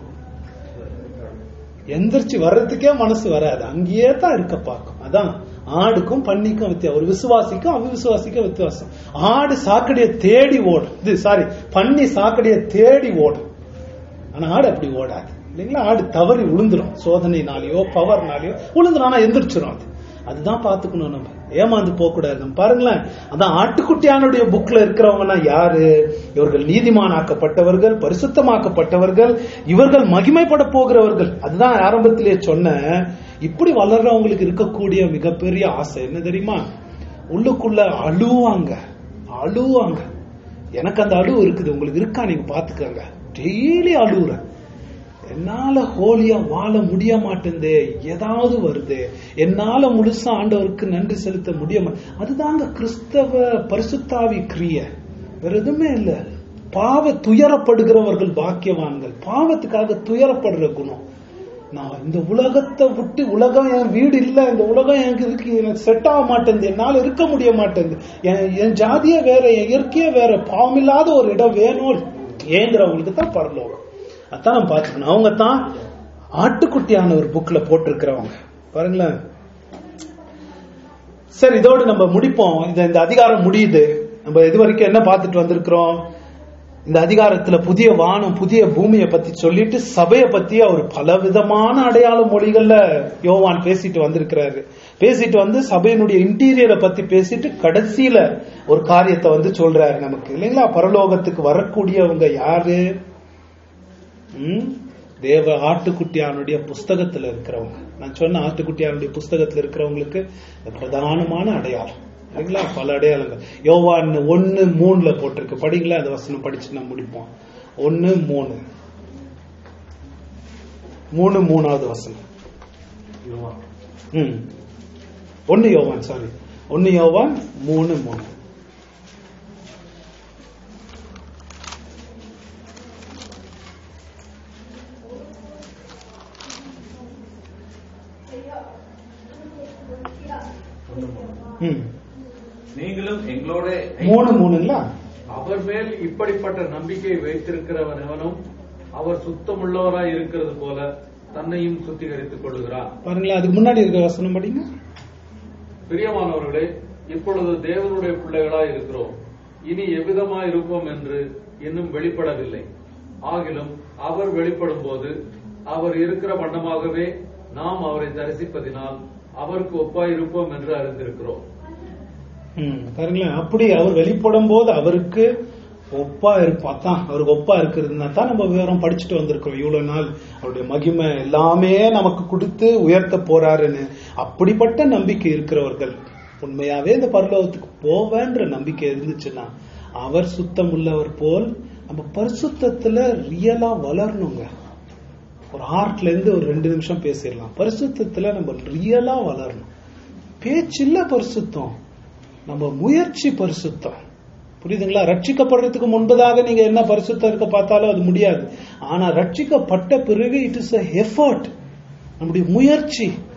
எந்திரிச்சு வர்றதுக்கே மனசு வராது அங்கேயே தான் இருக்க பார்க்கும் அதான் ஆடுக்கும் பன்னிக்கும் வித்தியாசம் ஒரு விசுவாசிக்கும் அவிசுவாசிக்கும் வித்தியாசம் ஆடு சாக்கடையை தேடி ஓடும் இது சாரி பன்னி சாக்கடையை தேடி ஓடும் ஆனா ஆடு அப்படி ஓடாது இல்லைங்களா ஆடு தவறி விழுந்துரும் சோதனைனாலேயோ பவர்னாலேயோ விழுந்துரும் ஆனா எந்திரிச்சிரும் அது அதுதான் பாத்துக்கணும் நம்ம ஏமாந்து போக கூடாது நம்ம பாருங்களேன் அதான் ஆட்டுக்குட்டியானுடைய புக்ல இருக்கிறவங்கன்னா யாரு இவர்கள் நீதிமானாக்கப்பட்டவர்கள் பரிசுத்தமாக்கப்பட்டவர்கள் இவர்கள் மகிமைப்பட போகிறவர்கள் அதுதான் ஆரம்பத்திலே சொன்ன இப்படி வளர்றவங்களுக்கு இருக்கக்கூடிய மிகப்பெரிய ஆசை என்ன தெரியுமா உள்ளுக்குள்ள அழுவாங்க அழுவாங்க எனக்கு அந்த அழுவு இருக்குது உங்களுக்கு இருக்கா நீங்க பாத்துக்கோங்க டெய்லி அழுவுறேன் என்னால ஹோலியா வாழ முடிய மாட்டேந்தே ஏதாவது வருது என்னால முழுசா ஆண்டவருக்கு நன்றி செலுத்த முடிய மா- அதுதாங்க கிறிஸ்தவ பரிசுத்தாவி கிரிய வேற எதுவுமே இல்ல பாவ துயரப்படுகிறவர்கள் பாக்கியவான்கள் பாவத்துக்காக துயரப்படுற குணம் நான் இந்த உலகத்தை விட்டு உலகம் என் வீடு இல்ல இந்த உலகம் எனக்கு இருக்கு எனக்கு செட் ஆக மாட்டேங்குது என்னால இருக்க முடிய மாட்டேங்குது என் என் ஜாதியே வேற என் இயற்கையே வேற பாவமில்லாத ஒரு இடம் வேணும் ஏங்குறவங்களுக்கு தான் பரலோகம் அதான் நம்ம பார்த்துக்கணும் அவங்க தான் ஆட்டுக்குட்டியான ஒரு புக்ல போட்டிருக்கிறவங்க பாருங்களேன் சரி இதோடு நம்ம முடிப்போம் இந்த இந்த அதிகாரம் முடியுது நம்ம இது வரைக்கும் என்ன பார்த்துட்டு வந்திருக்கிறோம் இந்த அதிகாரத்துல புதிய வானம் புதிய பூமியை பத்தி சொல்லிட்டு சபையை பத்தி அவர் பலவிதமான அடையாள மொழிகள்ல யோவான் பேசிட்டு வந்திருக்கிறாரு பேசிட்டு வந்து சபையினுடைய இன்டீரியரை பத்தி பேசிட்டு கடைசியில ஒரு காரியத்தை வந்து சொல்றாரு நமக்கு இல்லைங்களா பரலோகத்துக்கு வரக்கூடியவங்க யாரு ம்? தேவ ஆட்டுக்குட்டியானுடைய புஸ்தகத்துல இருக்கிறவங்க நான் சொன்ன ஆட்டுக்குட்டியானுடைய புஸ்தகத்துல இருக்கிறவங்களுக்கு இது பிரதானமான அடையாளம் இல்லைங்களா பல அடையாளங்கள் யோவான் ஒன்னு மூணுல போட்டிருக்கு படிங்களா அந்த வசனம் படிச்சு நம்ம முடிப்போம் ஒன்னு மூணு மூணு மூணாவது வசனம் ம் ஒன்னு யோவான் சாரி ஒன்னு யோவான் மூணு மூணு ம் நீங்களும் எங்களோட மூணு மூணுங்களா அவர் மேல் இப்படிப்பட்ட நம்பிக்கை வைத்திருக்கிறவன் எவனும் அவர் சுத்தமுள்ளவராய் இருக்கிறது போல தன்னையும் சுத்திகரித்துக் கொள்கிறார் பாருங்களேன் அதுக்கு முன்னாடி இருக்கிற வசனம் படிங்க பிரியமானவர்களே இப்பொழுது தேவனுடைய பிள்ளைகளாய் இருக்கிறோம் இனி எவ்விதமாய் இருப்போம் என்று இன்னும் வெளிப்படவில்லை ஆகிலும் அவர் வெளிப்படும் போது அவர் இருக்கிற வண்ணமாகவே நாம் அவரை தரிசிப்பதினால் அவருக்கு ஒப்பாய் இருப்போம் என்று அறிந்திருக்கிறோம் ம், பாருங்களேன் அப்படி அவர் வெளிப்படும் போது அவருக்கு ஒப்பா இருப்பா தான் அவருக்கு ஒப்பா இருக்கிறதுனா தான் நம்ம விவரம் படிச்சுட்டு வந்திருக்கோம் இவ்வளவு நாள் அவருடைய மகிமை எல்லாமே நமக்கு கொடுத்து உயர்த்த போறாருன்னு அப்படிப்பட்ட நம்பிக்கை இருக்கிறவர்கள் உண்மையாவே இந்த பரலோகத்துக்கு போவேன்ற நம்பிக்கை இருந்துச்சுன்னா அவர் சுத்தம் உள்ளவர் போல் நம்ம பரிசுத்தத்துல ரியலா வளரணுங்க ஒரு ஹார்ட்ல இருந்து ஒரு ரெண்டு நிமிஷம் பேசிடலாம் பரிசுத்தத்துல நம்ம ரியலா வளரணும் பேச்சில்ல பரிசுத்தம் நம்ம முயற்சி பரிசுத்தம் புரியுதுங்களா ரட்சிக்கப்படுறதுக்கு முன்பதாக நீங்க என்ன பரிசுத்தம் இருக்க பார்த்தாலும் அது முடியாது ஆனா ரட்சிக்கப்பட்ட பிறகு இட் இஸ் எஃபர்ட் நம்முடைய முயற்சி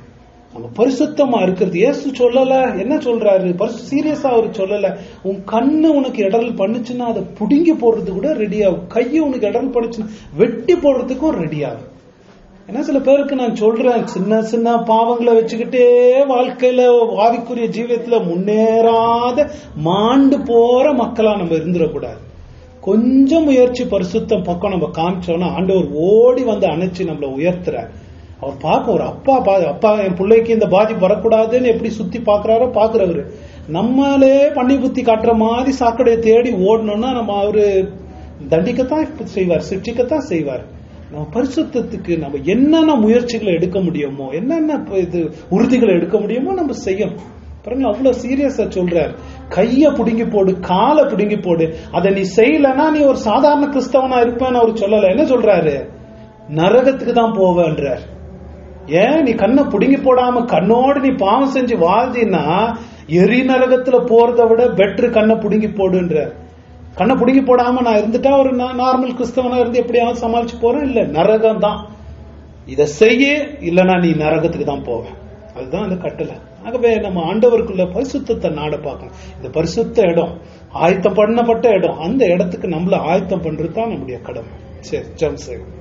நம்ம பரிசுத்தமா இருக்கிறது இயேசு சொல்லல என்ன சொல்றாரு பரிசு சீரியஸா அவர் சொல்லல உன் கண்ணு உனக்கு இடரல் பண்ணுச்சுன்னா அதை புடுங்கி போடுறது கூட ரெடி ஆகும் கையை உனக்கு இடரல் பண்ணுச்சுன்னா வெட்டி போடுறதுக்கும் ரெடி ஆகும் ஏன்னா சில பேருக்கு நான் சொல்றேன் சின்ன சின்ன பாவங்களை வச்சுக்கிட்டே வாழ்க்கையில ஆவிக்குரிய ஜீவியத்துல முன்னேறாத மாண்டு போற மக்களா நம்ம இருந்துடக்கூடாது கொஞ்சம் முயற்சி பரிசுத்தம் பக்கம் நம்ம காமிச்சோம்னா ஆண்டவர் ஓடி வந்து அணைச்சு நம்மளை உயர்த்துறார் அவர் பார்க்க ஒரு அப்பா பா- அப்பா என் பிள்ளைக்கு இந்த பாதிப்பு வரக்கூடாதுன்னு எப்படி சுத்தி பாக்குறாரோ பாக்குறவரு நம்மளே பண்ணி புத்தி காட்டுற மாதிரி சாக்கடையை தேடி ஓடணும்னா நம்ம அவரு தண்டிக்கத்தான் செய்வார் சிக்ஷிக்கத்தான் செய்வார் நம்ம பரிசுத்தத்துக்கு நம்ம என்னென்ன முயற்சிகளை எடுக்க முடியுமோ என்னென்ன இப்ப இது உறுதிகளை எடுக்க முடியுமோ நம்ம செய்யணும் பாருங்க அவ்வளவு சீரியஸா சொல்றார் கைய புடுங்கி போடு காலை புடுங்கி போடு அதை நீ செய்யலன்னா நீ ஒரு சாதாரண கிறிஸ்தவனா இருப்பேன்னு அவர் சொல்லல என்ன சொல்றாரு நரகத்துக்கு தான் போவேன்றார் ஏன் நீ கண்ணை புடுங்கி போடாம கண்ணோடு நீ பாவம் செஞ்சு வாழ்ந்தீன்னா எரி நரகத்துல போறதை விட பெட்ரு கண்ணை புடுங்கி போடுன்றார் கண்ணை புடுங்கி போடாம நான் இருந்துட்டா ஒரு நார்மல் கிறிஸ்தவனா இருந்து எப்படியாவது சமாளிச்சு போறேன் இல்ல நரகம் தான் இத செய்ய இல்லனா நீ நரகத்துக்கு தான் போவேன் அதுதான் அந்த கட்டளை ஆகவே நம்ம ஆண்டவருக்குள்ள பரிசுத்தத்தை நாட பார்க்கணும் இந்த பரிசுத்த இடம் ஆயத்தம் பண்ணப்பட்ட இடம் அந்த இடத்துக்கு நம்மள ஆயத்தம் பண்றது தான் நம்முடைய கடமை சரி ஜம் செய்வோம்